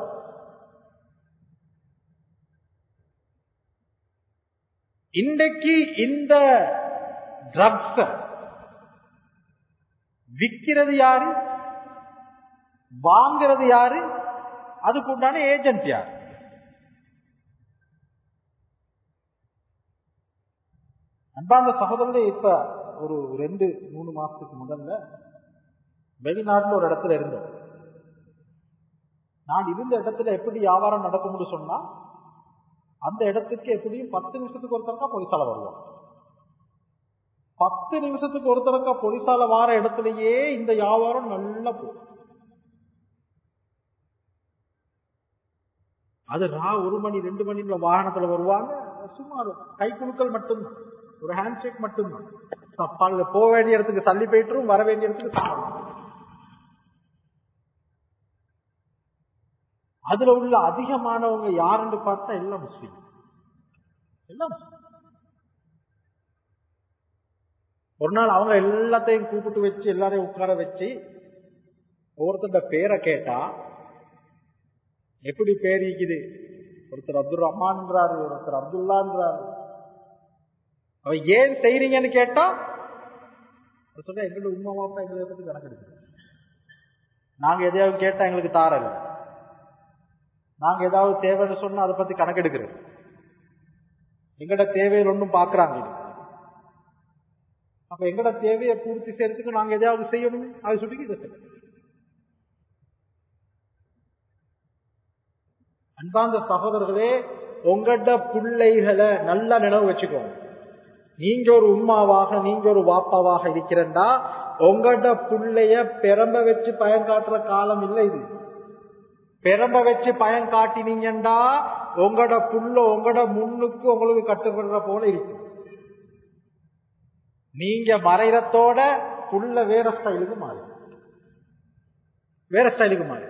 இன்றைக்கு இந்த ட்ரக்ஸ விற்கிறது யாரு வாங்கிறது யாரு அதுக்கு உண்டான ஏஜென்ட் யார் அன்பாந்த சகோதரர்களே இப்ப ஒரு ரெண்டு மூணு மாசத்துக்கு முதல்ல வெளிநாட்டுல ஒரு இடத்துல இருந்தோம் நான் இருந்த இடத்துல எப்படி வியாபாரம் நடக்கும்னு சொன்னா அந்த இடத்துக்கு எப்படியும் பத்து நிமிஷத்துக்கு ஒருத்தருக்கா பொலிசால வருவோம் பத்து நிமிஷத்துக்கு ஒருத்தருக்கா பொலிசால வார இடத்துலயே இந்த வியாபாரம் நல்லா போகும் அது ரா ஒரு மணி ரெண்டு மணில வாகனத்துல வருவாங்க சுமார் கை குழுக்கள் மட்டும்தான் ஒரு ஹேண்ட் ஷேக் மட்டும்தான் போக வேண்டிய இடத்துக்கு தள்ளி போயிட்டுரும் வர வேண்டிய இடத்துக்கு சாப்பிடும் அதுல உள்ள அதிகமானவங்க யாருன்னு பார்த்தா எல்லாம் முஸ்லீம் எல்லாம் முஸ்லீம் ஒரு நாள் அவங்க எல்லாத்தையும் கூப்பிட்டு வச்சு எல்லாரையும் உட்கார வச்சு ஒருத்தர் பேரை கேட்டா எப்படி பேர் இருக்குது ஒருத்தர் அப்துல் ரஹ்மான்ன்றாரு ஒருத்தர் அப்துல்லான்றாரு அவ ஏன் செய்றீங்கன்னு கேட்டா சொல்ல எங்களோட உமா பாப்பா எங்களை பத்தி கணக்கு எடுக்கணும் நாங்க எதையாவது கேட்டா எங்களுக்கு தாரல நாங்க ஏதாவது தேவைன்னு சொன்னா அதை பத்தி கணக்கெடுக்கிறது எங்கட தேவையில் ஒன்றும் பாக்குறாங்க அப்ப எங்கட தேவையை பூர்த்தி செய்யறதுக்கு நாங்க எதையாவது செய்யணும் அது சொல்லி இதை செய்யணும் அன்பார்ந்த சகோதரர்களே உங்கள்ட பிள்ளைகளை நல்லா நினைவு வச்சுக்கோங்க நீங்க ஒரு உம்மாவாக நீங்க ஒரு வாப்பாவாக இருக்கிறண்டா உங்கள்ட பிள்ளைய பெரம்ப வச்சு பயன் காட்டுற காலம் இல்லை இது பெரம்ப வச்சு பயன் காட்டினீங்கண்டா உங்களோட புள்ள உங்களோட முன்னுக்கு உங்களுக்கு கட்டுப்படுற போல இருக்கும் நீங்க மறைறத்தோட புள்ள வேற ஸ்டைலுக்கு மாறி வேற ஸ்டைலுக்கு மாறி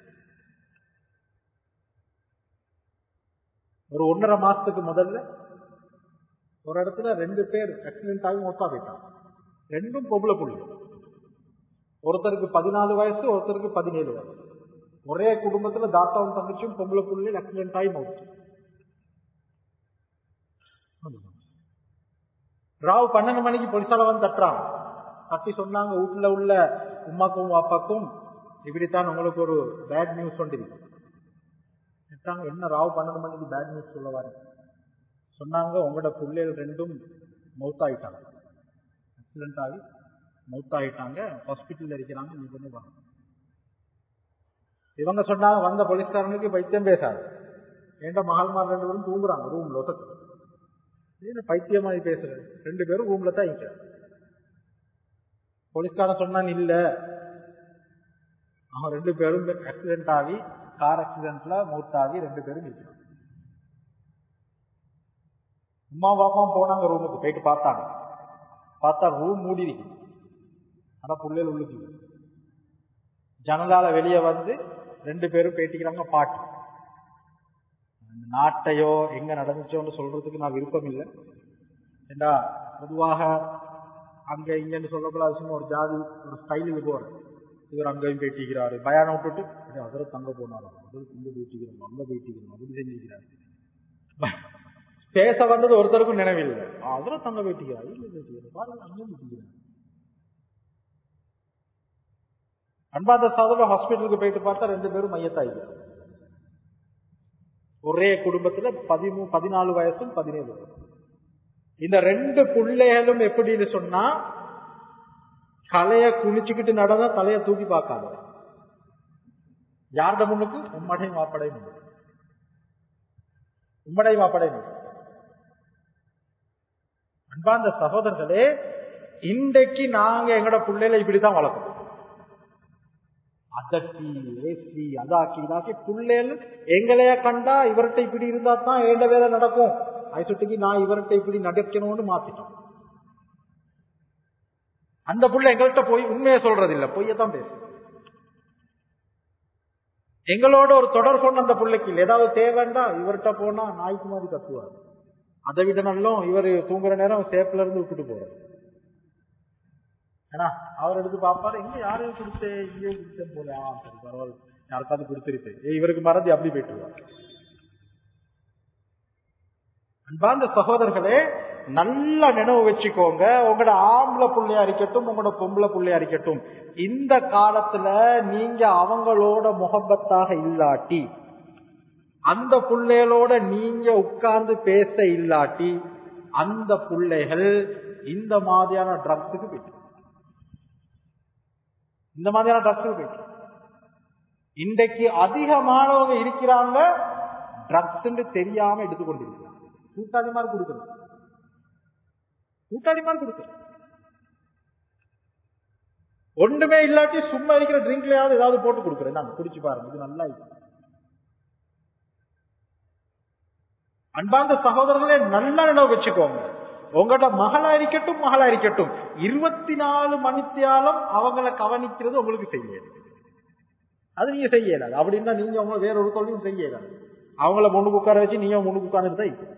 ஒரு ஒன்றரை மாசத்துக்கு முதல்ல ஒரு இடத்துல ரெண்டு பேர் ஆக்சிடென்ட் ஆகி மொத்தா போயிட்டான் ரெண்டும் பொம்பளை புள்ளி ஒருத்தருக்கு பதினாலு வயசு ஒருத்தருக்கு பதினேழு வயசு ஒரே குடும்பத்துல தாத்தாவும் தங்கச்சியும் பொம்பளை புள்ளி ஆக்சிடென்ட் ஆகி மவுத்து ராவ் பன்னெண்டு மணிக்கு பொலிசால வந்து தட்டுறாங்க தட்டி சொன்னாங்க வீட்டுல உள்ள உமாக்கும் அப்பாக்கும் இப்படித்தான் உங்களுக்கு ஒரு பேட் நியூஸ் ஒன்றிருக்கு கேட்டாங்க என்ன ராவ் பன்னெண்டு மணிக்கு பேட் நியூஸ் சொல்ல வரீங்க சொன்னாங்க உங்களோட பிள்ளைகள் ரெண்டும் மவுத்தாயிட்டாங்க ஆக்சிடென்ட் ஆகி மவுத்தாயிட்டாங்க ஹாஸ்பிட்டல்ல இருக்கிறாங்க நீ பண்ணி வாங்க இவங்க சொன்னாங்க வந்த போலீஸ்காரனுக்கு பைத்தியம் பேசாது ஏன்டா மகால்மார் ரெண்டு பேரும் தூங்குறாங்க ரூம்ல ஒசத்து என்ன பைத்தியமாயி பேசுற ரெண்டு பேரும் ரூம்ல தான் இங்க போலீஸ்காரன் சொன்னான் இல்ல அவன் ரெண்டு பேரும் ஆக்சிடென்ட் ஆகி கார் ஆக்சிடென்ட்ல மூத்தாகி ரெண்டு பேரும் இருக்கிறாங்க அம்மா பாப்பா போனாங்க ரூமுக்கு போயிட்டு பார்த்தாங்க பார்த்தா ரூம் மூடி இருக்கு ஆனா பிள்ளைகள் உள்ளுக்கு ஜனலால வெளியே வந்து ரெண்டு பேரும் பேட்டிக்கிறாங்க பாட்டு நாட்டையோ எங்க நடந்துச்சோன்னு சொல்றதுக்கு நான் விருப்பம் இல்லை ஏண்டா பொதுவாக அங்க இங்கன்னு சொல்லக்கூடாது சும்மா ஒரு ஜாதி ஒரு ஸ்டைலுக்கு போறேன் இவர் அங்கேயும் பேட்டிக்கிறாரு பயானம் விட்டுட்டு அதில் தங்க போனாரோ அதில் இங்க பேட்டிக்கிறோம் அங்க பேட்டிக்கிறோம் அப்படி செஞ்சுக்கிறாரு பேச வந்தது ஒருத்தருக்கும் நினைவில்லை அதில் தங்க பேட்டிக்கிறார் இல்ல பேட்டிக்கிறார் பாருங்க அங்கேயும் பேட்டிக்கிறார் அன்பாத சாதவ ஹாஸ்பிட்டலுக்கு போயிட்டு பார்த்தா ரெண்டு பேரும் மையத்தாயிக்கிறார் ஒரே குடும்பத்துல பதிமூ பதினாலு வயசும் பதினேழு வயசும் இந்த ரெண்டு பிள்ளைகளும் எப்படின்னு சொன்னா கலைய குளிச்சுக்கிட்டு நடந்தா தலைய தூக்கி பார்க்காத யார்ட முன்னுக்கு உம்மடை மாப்படை முன்னுக்கு உம்மடை மாப்படை முன்னுக்கு அன்பாந்த சகோதரர்களே இன்றைக்கு நாங்க எங்கட பிள்ளைகளை இப்படித்தான் வளர்க்கணும் அதட்டி ஏசி அதாக்கி இதாக்கி பிள்ளைகள் எங்களைய கண்டா இவர்கிட்ட இப்படி இருந்தா தான் ஏண்ட வேலை நடக்கும் ஐசுட்டிக்கு நான் இவர்கிட்ட இப்படி நடக்கணும்னு மாத்திட்டோம் அந்த புள்ள எங்கள்கிட்ட போய் உண்மையை சொல்றது இல்ல பொய்யத்தான் பேசு எங்களோட ஒரு தொடர் கொண்டு அந்த பிள்ளைக்கு இல்லை ஏதாவது தேவைண்டா இவர்கிட்ட போனா நாய்க்கு மாதிரி கத்துவார் அதை விட நல்லம் இவர் தூங்குற நேரம் சேப்ல இருந்து விட்டுட்டு போறாரு ஏன்னா அவர் எடுத்து பார்ப்பாரு எங்க யாரையும் கொடுத்தேன் இங்கேயோ கொடுத்தேன் போல ஆ சரி பரவாயில்ல யாருக்காவது கொடுத்துருப்பேன் ஏ இவருக்கு மறந்து அப்படி போயிட்டுருவார் அன்பார்ந்த சகோதரர்களே நல்ல நினைவு வச்சுக்கோங்க உங்களோட ஆம்பளை புள்ளையா இருக்கட்டும் உங்களோட பொம்பளை புள்ளையா இருக்கட்டும் இந்த காலத்துல நீங்க அவங்களோட முகப்பத்தாக இல்லாட்டி அந்த பிள்ளைகளோட நீங்க உட்கார்ந்து பேச இல்லாட்டி அந்த பிள்ளைகள் இந்த மாதிரியான ட்ரக்ஸுக்கு போயிட்டு இந்த மாதிரியான ட்ரக்ஸுக்கு போயிட்டு இன்றைக்கு அதிகமானவங்க இருக்கிறாங்க ட்ரக்ஸ் தெரியாம எடுத்துக்கொண்டிருக்கிறாங்க கூட்டாளி மாதிரி கொடுக்கணும் கூட்டாளி மாதிரி கொடுக்கணும் ஒண்ணுமே இல்லாட்டி சும்மா இருக்கிற ட்ரிங்க்லயாவது ஏதாவது போட்டு கொடுக்குறேன் நாங்க குடிச்சு பாருங்க இது நல்லா இருக்கு அன்பார்ந்த சகோதரர்களே நல்லா நினைவு வச்சுக்கோங்க உங்களோட மகளா இருக்கட்டும் மகளா இருக்கட்டும் இருபத்தி நாலு மணித்தியாலம் அவங்கள கவனிக்கிறது உங்களுக்கு செய்யல அது நீங்க செய்யலாது அப்படின்னா நீங்க அவங்க வேற ஒரு தொழிலும் செய்யலாது அவங்கள முன்னுக்கு உட்கார வச்சு நீங்க முன்னுக்கு உட்கார்ந்துட்டு தான்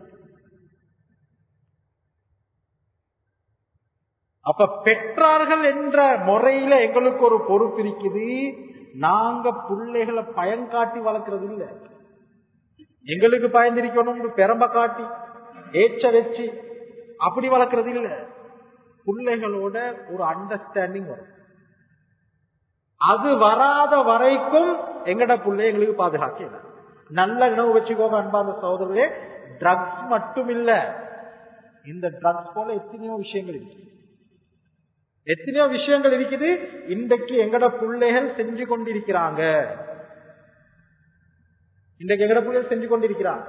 அப்ப பெற்றார்கள் என்ற முறையில எங்களுக்கு ஒரு பொறுப்பு இருக்குது நாங்க பிள்ளைகளை பயன்காட்டி வளர்க்கறது இல்ல எங்களுக்கு பயந்திருக்கணும் பெரம்ப காட்டி ஏச்ச வச்சு அப்படி வளர்க்கறது இல்ல பிள்ளைகளோட ஒரு அண்டர்ஸ்டாண்டிங் வரும் அது வராத வரைக்கும் எங்கட பிள்ளை எங்களுக்கு பாதுகாக்க நல்ல நினைவு வச்சுக்கோங்க அன்பாந்த சகோதரர்களே ட்ரக்ஸ் மட்டும் இல்ல இந்த ட்ரக்ஸ் போல எத்தனையோ விஷயங்கள் இருக்கு எத்தனையோ விஷயங்கள் இருக்குது இன்றைக்கு எங்கட பிள்ளைகள் செஞ்சு கொண்டிருக்கிறாங்க இன்றைக்கு எங்கட பிள்ளைகள் செஞ்சு கொண்டிருக்கிறான்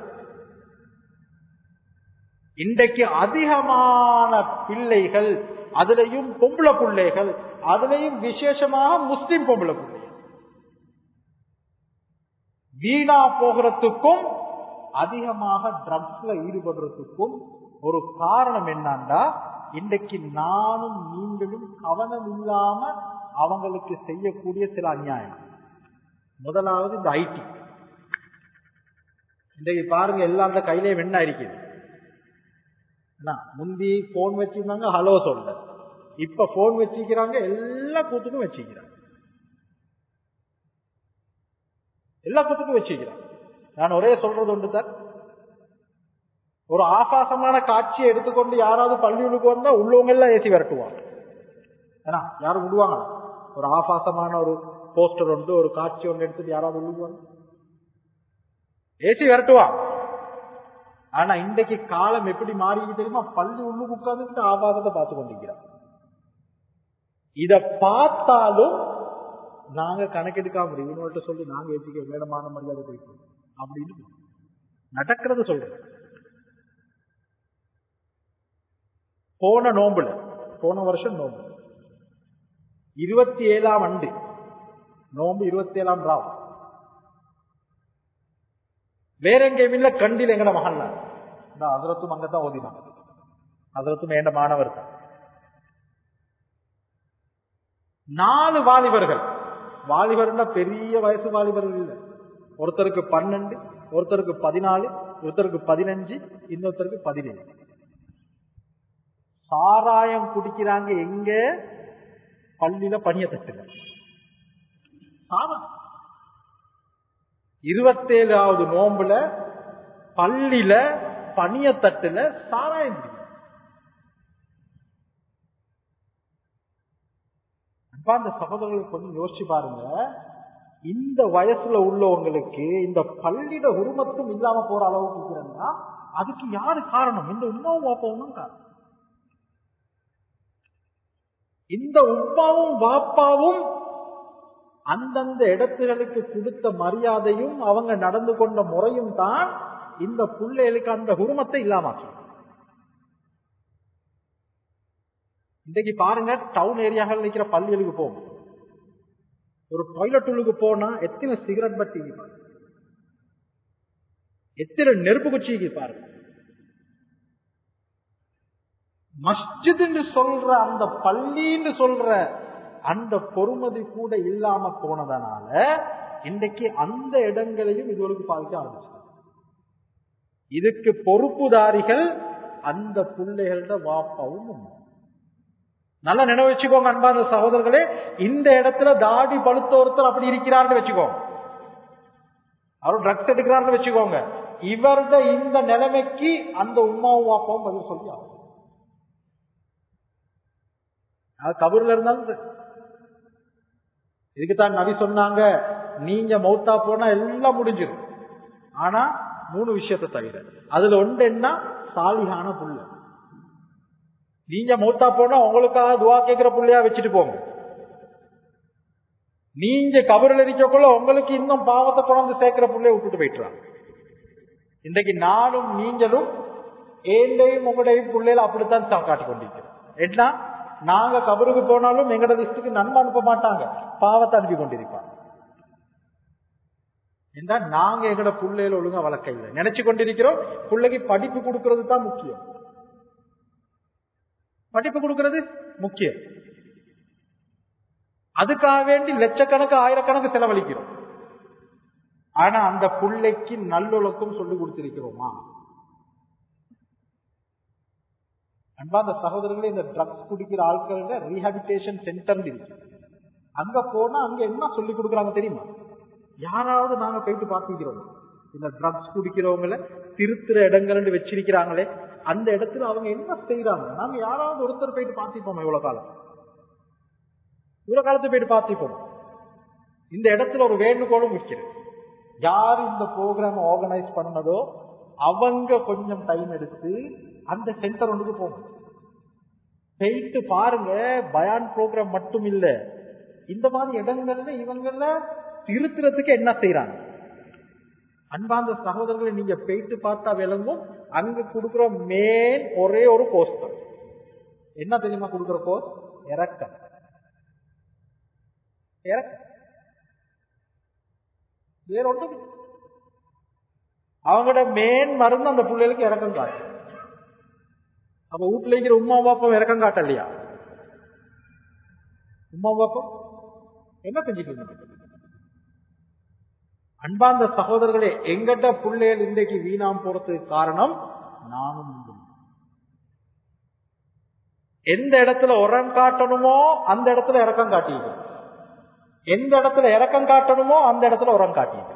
இன்றைக்கு அதிகமான பிள்ளைகள் அதுலயும் பொம்பளை பிள்ளைகள் அதுலயும் விசேஷமாக முஸ்லிம் பொம்பளை பிள்ளைகள் வீணா போகிறதுக்கும் அதிகமாக ட்ரக்ஸ்ல ஈடுபடுறதுக்கும் ஒரு காரணம் என்னன்னா இன்றைக்கு நானும் நீங்களும் கவனம் இல்லாம அவங்களுக்கு செய்யக்கூடிய சில அநியாயம் முதலாவது இந்த ஐடி இன்றைக்கு பாருங்க எல்லாருடைய கையிலேயும் என்ன இருக்குது என்ன, முந்தி போன் வச்சிருந்தாங்க ஹலோ சொல்ல இப்ப போன் வச்சிக்கிறாங்க எல்லா கூத்துக்கும் வச்சிக்கிறாங்க எல்லா கூத்துக்கும் வச்சிக்கிறாங்க நான் ஒரே சொல்றது உண்டு சார் ஒரு ஆபாசமான காட்சியை எடுத்துக்கொண்டு யாராவது பள்ளிகளுக்கு வந்தா உள்ளவங்க எல்லாம் ஏசி விரட்டுவாங்க ஏன்னா யாரும் விடுவாங்க ஒரு ஆபாசமான ஒரு போஸ்டர் ஒன்று ஒரு காட்சி ஒன்று எடுத்துட்டு யாராவது விடுவாங்க ஏசி விரட்டுவாங்க ஆனா இன்றைக்கு காலம் எப்படி மாறி தெரியுமா பள்ளி உள்ளுக்கு உட்கார்ந்துட்டு ஆபாசத்தை பார்த்து கொண்டிருக்கிறான் இத பார்த்தாலும் நாங்க கணக்கெடுக்காம இவனோட்ட சொல்லி நாங்க ஏற்றிக்க வேடமான மரியாதை கொடுக்கணும் அப்படின்னு நடக்கிறது சொல்றேன் போன நோம்புல போன வருஷம் நோம்பு இருபத்தி ஏழாம் ஆண்டு நோம்பு இருபத்தி ஏழாம் ராவ் வேற எங்கேயும் இல்ல கண்டில் எங்கட மகன்ல இந்த அதிரத்தும் அங்கதான் ஓதினான் அதிரத்தும் வேண்ட மாணவர் தான் நாலு வாலிபர்கள் வாலிபர்னா பெரிய வயசு வாலிபர்கள் இல்ல ஒருத்தருக்கு பன்னெண்டு ஒருத்தருக்கு பதினாலு ஒருத்தருக்கு பதினஞ்சு இன்னொருத்தருக்கு பதினேழு சாராயம் குடிக்கிறாங்க எங்க பள்ளியில பணிய தட்டுல சாராயம் இருபத்தேழாவது நோம்புல பள்ளியில பணியத்தட்டுல சாராயம் குடிக்கிறாங்க. அப்ப அந்த சகோதரர்கள் கொஞ்சம் யோசிச்சு பாருங்க இந்த வயசுல உள்ளவங்களுக்கு இந்த பள்ளியிட உருமத்தும் இல்லாம போற அளவுக்கு இருக்கிறன்னா அதுக்கு யாரு காரணம் இந்த உமாவும் வாப்பாவும் தான் காரணம் இந்த உப்பாவும் வாப்பாவும் அந்தந்த இடத்துகளுக்கு கொடுத்த மரியாதையும் அவங்க நடந்து கொண்ட முறையும் தான் இந்த பிள்ளைகளுக்கு அந்த உருமத்தை இல்லாமாச்சு இன்றைக்கு பாருங்க டவுன் ஏரியாக்கள் இருக்கிற பள்ளிகளுக்கு போகும் ஒரு டாய்லெட் உள்ளுக்கு போனா எத்தனை சிகரெட் பட்டி பாருங்க எத்தனை நெருப்பு குச்சிக்கு பாருங்க மஸ்ஜித் என்று சொல்ற அந்த பள்ளின்னு சொல்ற அந்த பொறுமதி கூட இல்லாம போனதனால இன்றைக்கு அந்த இடங்களையும் இதுவரைக்கும் பாதிக்க ஆரம்பிச்சு இதுக்கு பொறுப்புதாரிகள் அந்த பிள்ளைகளோட வாப்பாவும் உண்மை. நல்லா நினைவு வச்சுக்கோங்க அன்பான சகோதரர்களே இந்த இடத்துல தாடி பழுத்த ஒருத்தர் அப்படி இருக்கிறார்னு வச்சுக்கோங்க அவர் ட்ரக்ஸ் எடுக்கிறார்னு வச்சுக்கோங்க இவருட இந்த நிலைமைக்கு அந்த உமாவும் வாப்பாவும் பதில் சொல்லி ஆகும் அது கபூர்ல இருந்தாலும் சரி. இதுக்குத்தான் நபி சொன்னாங்க நீங்க மௌத்தா போனா எல்லாம் முடிஞ்சிடும் ஆனா மூணு விஷயத்தை தவிர அதுல ஒன்று என்ன சாலிகான புள்ள நீங்க மௌத்தா போனா உங்களுக்காக துவா கேட்கிற புள்ளையா வச்சுட்டு போங்க நீங்க கபரில் இருக்கக்குள்ள உங்களுக்கு இன்னும் பாவத்தை கொண்டாந்து சேர்க்கிற புள்ளைய விட்டுட்டு போயிட்டுறாங்க இன்றைக்கு நானும் நீங்களும் ஏண்டையும் உங்களுடையும் பிள்ளையில அப்படித்தான் சா- காட்டிக் கொண்டிருக்கிறோம் என்ன நாங்க கபருக்கு போனாலும் எங்கட லிஸ்டுக்கு நன்மை அனுப்ப மாட்டாங்க பாவத்தை அனுப்பி கொண்டிருப்பாங்க என்றா நாங்க எங்கட பிள்ளையில ஒழுங்கா வளர்க்க இல்லை நினைச்சு கொண்டிருக்கிறோம் பிள்ளைக்கு படிப்பு கொடுக்கிறது தான் முக்கியம் படிப்பு கொடுக்கிறது முக்கியம் அதுக்காக வேண்டி லட்சக்கணக்கு ஆயிரக்கணக்கு செலவழிக்கிறோம் ஆனா அந்த பிள்ளைக்கு நல்லொழுக்கம் சொல்லி கொடுத்திருக்கிறோமா அன்பாந்த சகோதரர்களே இந்த ட்ரக்ஸ் குடிக்கிற ஆட்கள ரீஹாபிலிட்டேஷன் சென்டர் இருக்கு அங்க போனா அங்க என்ன சொல்லி கொடுக்குறாங்க தெரியுமா யாராவது நாங்க போயிட்டு பார்த்துக்கிறோம் இந்த ட்ரக்ஸ் குடிக்கிறவங்கள திருத்துற இடங்கள் வச்சிருக்கிறாங்களே அந்த இடத்துல அவங்க என்ன செய்யறாங்க நாங்க யாராவது ஒருத்தர் போயிட்டு பார்த்திப்போம் இவ்வளவு காலம் இவ்வளவு காலத்து போயிட்டு பார்த்திப்போம் இந்த இடத்துல ஒரு வேண்டுகோளும் வைக்கிறது யார் இந்த ப்ரோக்ராம் ஆர்கனைஸ் பண்ணதோ அவங்க கொஞ்சம் டைம் எடுத்து அந்த சென்டர் ஒன்றுக்கு போகணும் போயிட்டு பாருங்க பயான் ப்ரோக்ராம் மட்டும் இல்ல இந்த மாதிரி இடங்கள்ல இவங்கள திருத்துறதுக்கு என்ன செய்யறாங்க அன்பார்ந்த சகோதரர்களை நீங்க போயிட்டு பார்த்தா விளங்கும் அங்க கொடுக்கிற மேன் ஒரே ஒரு போஸ்ட் தான் என்ன தெரியுமா கொடுக்கிற போஸ்ட் இறக்கம் இறக்கம் வேற ஒன்றும் இல்லை. அவங்களோட மேன் மருந்து அந்த பிள்ளைகளுக்கு இறக்கம் காட்டும் அப்ப வீட்டுல இருக்கிற உமா பாப்பம் இறக்கம் காட்டலையா உமா பாப்பம் என்ன செஞ்சுட்டு இருந்தாங்க அன்பார்ந்த சகோதரர்களே எங்கட்ட பிள்ளைகள் இன்றைக்கு வீணாம் போறதுக்கு காரணம் நானும் நீங்களும். எந்த இடத்துல உரம் காட்டணுமோ அந்த இடத்துல இறக்கம் காட்டியது எந்த இடத்துல இறக்கம் காட்டணுமோ அந்த இடத்துல உரம் காட்டியது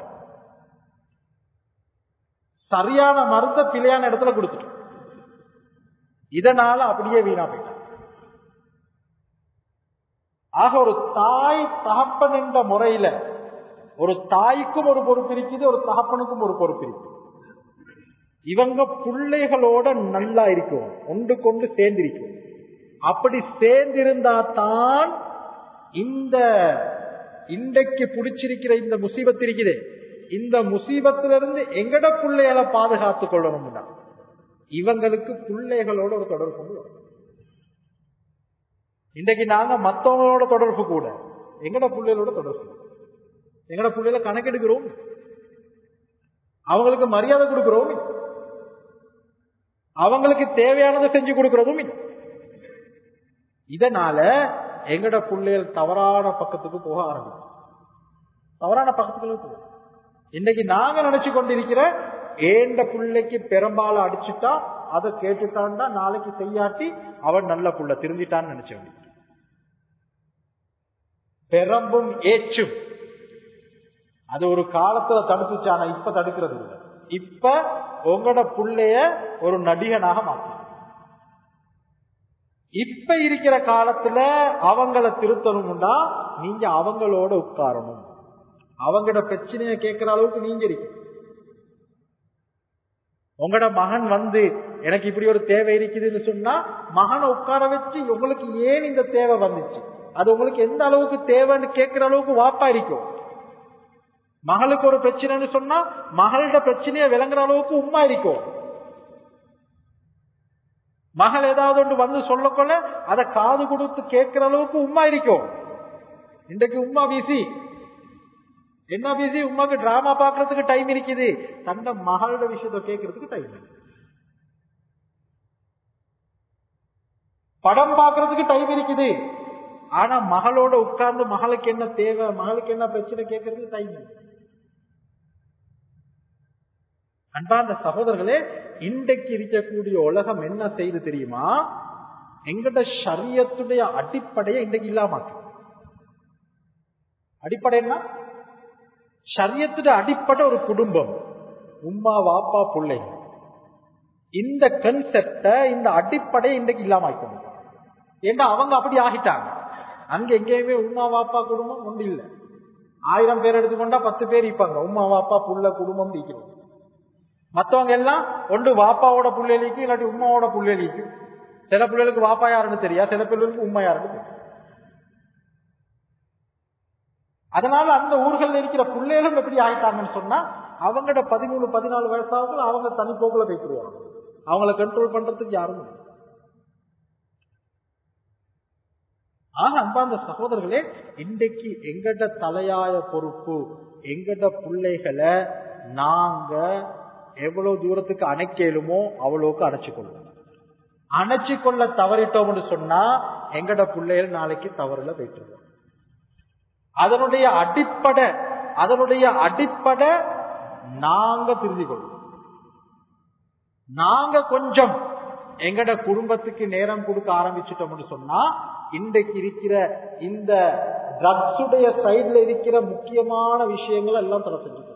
சரியான மருந்த பிழையான இடத்துல கொடுத்துட்டோம் இதனால அப்படியே வீணா போயிட்டான் ஆக ஒரு தாய் தகப்பன் என்ற முறையில ஒரு தாய்க்கும் ஒரு பொறுப்பு இருக்குது ஒரு தகப்பனுக்கும் ஒரு பொறுப்பு இருக்குது இவங்க பிள்ளைகளோட நல்லா இருக்கும் ஒன்று கொண்டு சேர்ந்திருக்கும் அப்படி சேர்ந்திருந்தா தான் இந்த இன்றைக்கு பிடிச்சிருக்கிற இந்த முசீபத் இருக்குது இந்த முசீபத்திலிருந்து எங்கட பிள்ளைகளை பாதுகாத்துக் கொள்ளணும்னா இவங்களுக்கு பிள்ளைகளோட ஒரு தொடர்பு கொண்டு வரணும். இன்றைக்கு நாங்க மத்தவங்களோட தொடர்பு கூட எங்கட பிள்ளைகளோட தொடர்பு எங்கட பிள்ளைகளை கணக்கெடுக்கிறோம் அவங்களுக்கு மரியாதை கொடுக்கிறோம் அவங்களுக்கு தேவையானதை செஞ்சு கொடுக்கிறதும் இல்லை. இதனால எங்கட பிள்ளைகள் தவறான பக்கத்துக்கு போக ஆரம்பிக்கும் தவறான பக்கத்துக்கு போகும் இன்னைக்கு நாங்க நினைச்சு கொண்டிருக்கிற ஏண்ட பிள்ளைக்கு பெரும்பாலும் அடிச்சுட்டா அதை கேட்டுட்டான்டா நாளைக்கு செய்யாட்டி அவன் நல்ல புள்ள திருந்திட்டான்னு நினைச்சவன் பெரம்பும் ஏச்சும் அது ஒரு காலத்துல தடுத்துச்சு ஆனா இப்ப தடுக்கிறது இல்லை இப்ப உங்களோட புள்ளைய ஒரு நடிகனாக மாற்றும் இப்ப இருக்கிற காலத்துல அவங்கள திருத்தணும்னா நீங்க அவங்களோட உட்காரணும் அவங்களோட பிரச்சனைய கேட்கிற அளவுக்கு நீங்க இருக்கு உங்களோட மகன் வந்து எனக்கு இப்படி ஒரு தேவை இருக்குதுன்னு சொன்னா மகனை உட்கார வச்சு உங்களுக்கு ஏன் இந்த தேவை வந்துச்சு அது உங்களுக்கு எந்த அளவுக்கு தேவைன்னு கேட்கிற அளவுக்கு வாப்பா இருக்கும் மகளுக்கு ஒரு பிரச்சனைன்னு சொன்னா மகளோட பிரச்சனையை விளங்குற அளவுக்கு உமா இருக்கும் மகள் ஏதாவது ஒன்று வந்து சொல்லக்கொள்ள அதை காது கொடுத்து கேட்கிற அளவுக்கு உமா இருக்கும் இன்றைக்கு உமா பிசி என்ன பிசி உமாக்கு டிராமா பாக்குறதுக்கு டைம் இருக்குது தந்த மகளோட விஷயத்த கேட்கறதுக்கு டைம் படம் பாக்குறதுக்கு டைம் இருக்குது ஆனா மகளோட உட்கார்ந்து மகளுக்கு என்ன தேவை மகளுக்கு என்ன பிரச்சனை கேட்கறதுக்கு டைம் இல்லை அன்பார்ந்த சகோதரர்களே இன்றைக்கு இருக்கக்கூடிய உலகம் என்ன செய்து தெரியுமா எங்கட சரியத்துடைய அடிப்படையை இன்றைக்கு இல்லாம அடிப்படை என்ன சரியத்துடைய அடிப்படை ஒரு குடும்பம் உம்மா வாப்பா பிள்ளை இந்த கன்செப்ட இந்த அடிப்படையை இன்றைக்கு இல்லாம ஆக்கணும் ஏன்னா அவங்க அப்படி ஆகிட்டாங்க அங்க எங்கேயுமே உம்மா வாப்பா குடும்பம் ஒன்று இல்லை ஆயிரம் பேர் எடுத்துக்கொண்டா பத்து பேர் இருப்பாங்க உம்மா வாப்பா புள்ள குடும்பம் இருக்கிறோம் மத்தவங்க எல்லாம் ஒன்று வாப்பாவோட புள்ளைகளுக்கு இல்லாட்டி உமாவோட புள்ளைகளுக்கு சில பிள்ளைகளுக்கு வாப்பா யாருன்னு தெரியா சில பிள்ளைகளுக்கு உண்மை யாருன்னு தெரியும் அதனால அந்த ஊர்கள் இருக்கிற பிள்ளைகளும் எப்படி ஆயிட்டாங்கன்னு சொன்னா அவங்களோட பதிமூணு பதினாலு வயசாக அவங்க தனிப்போக்குல போய்க்கிடுவாங்க அவங்கள கண்ட்ரோல் பண்றதுக்கு யாரும் இல்லை ஆக அன்பார்ந்த சகோதரர்களே இன்றைக்கு எங்கட தலையாய பொறுப்பு எங்கட பிள்ளைகளை நாங்க எவ்வளவு தூரத்துக்கு அணைக்கலுமோ அவ்வளவுக்கு அணைச்சுக்கொள்வோம் அணைச்சு கொள்ள தவறிட்டோம்னு சொன்னா எங்கட பிள்ளைகள் நாளைக்கு தவறுல போயிட்டு அதனுடைய அடிப்படை அதனுடைய அடிப்படை நாங்க திருந்தி கொள்வோம் நாங்க கொஞ்சம் எங்கட குடும்பத்துக்கு நேரம் கொடுக்க ஆரம்பிச்சிட்டோம்னு சொன்னா இன்றைக்கு இருக்கிற இந்த ட்ரக்ஸுடைய சைடுல இருக்கிற முக்கியமான விஷயங்கள் எல்லாம் தர செஞ்சுக்கணும்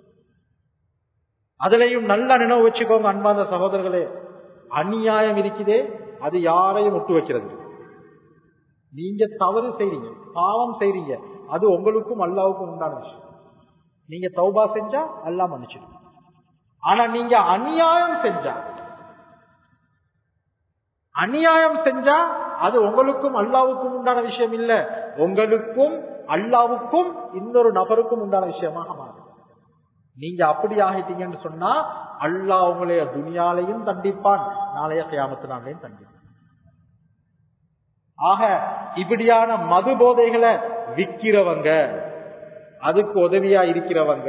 அதுலயும் நல்லா நினைவு வச்சுக்கோங்க அன்பார்ந்த சகோதரர்களே அநியாயம் இருக்குதே அது யாரையும் விட்டு வைக்கிறது நீங்க தவறு செய்றீங்க பாவம் செய்றீங்க அது உங்களுக்கும் அல்லாவுக்கும் உண்டான விஷயம் நீங்க தௌபா செஞ்சா அல்லா மன்னிச்சிடும் ஆனா நீங்க அநியாயம் செஞ்சா அநியாயம் செஞ்சா அது உங்களுக்கும் அல்லாவுக்கும் உண்டான விஷயம் இல்ல உங்களுக்கும் அல்லாவுக்கும் இன்னொரு நபருக்கும் உண்டான விஷயமாக மாறும் நீங்க அப்படி ஆகிட்டீங்கன்னு சொன்னா அல்லாஹ் உங்களைய துனியாலையும் தண்டிப்பான் நாளைய கியாமத்து நாளையும் தண்டிப்பான் ஆக இப்படியான மது போதைகளை விக்கிறவங்க அதுக்கு உதவியா இருக்கிறவங்க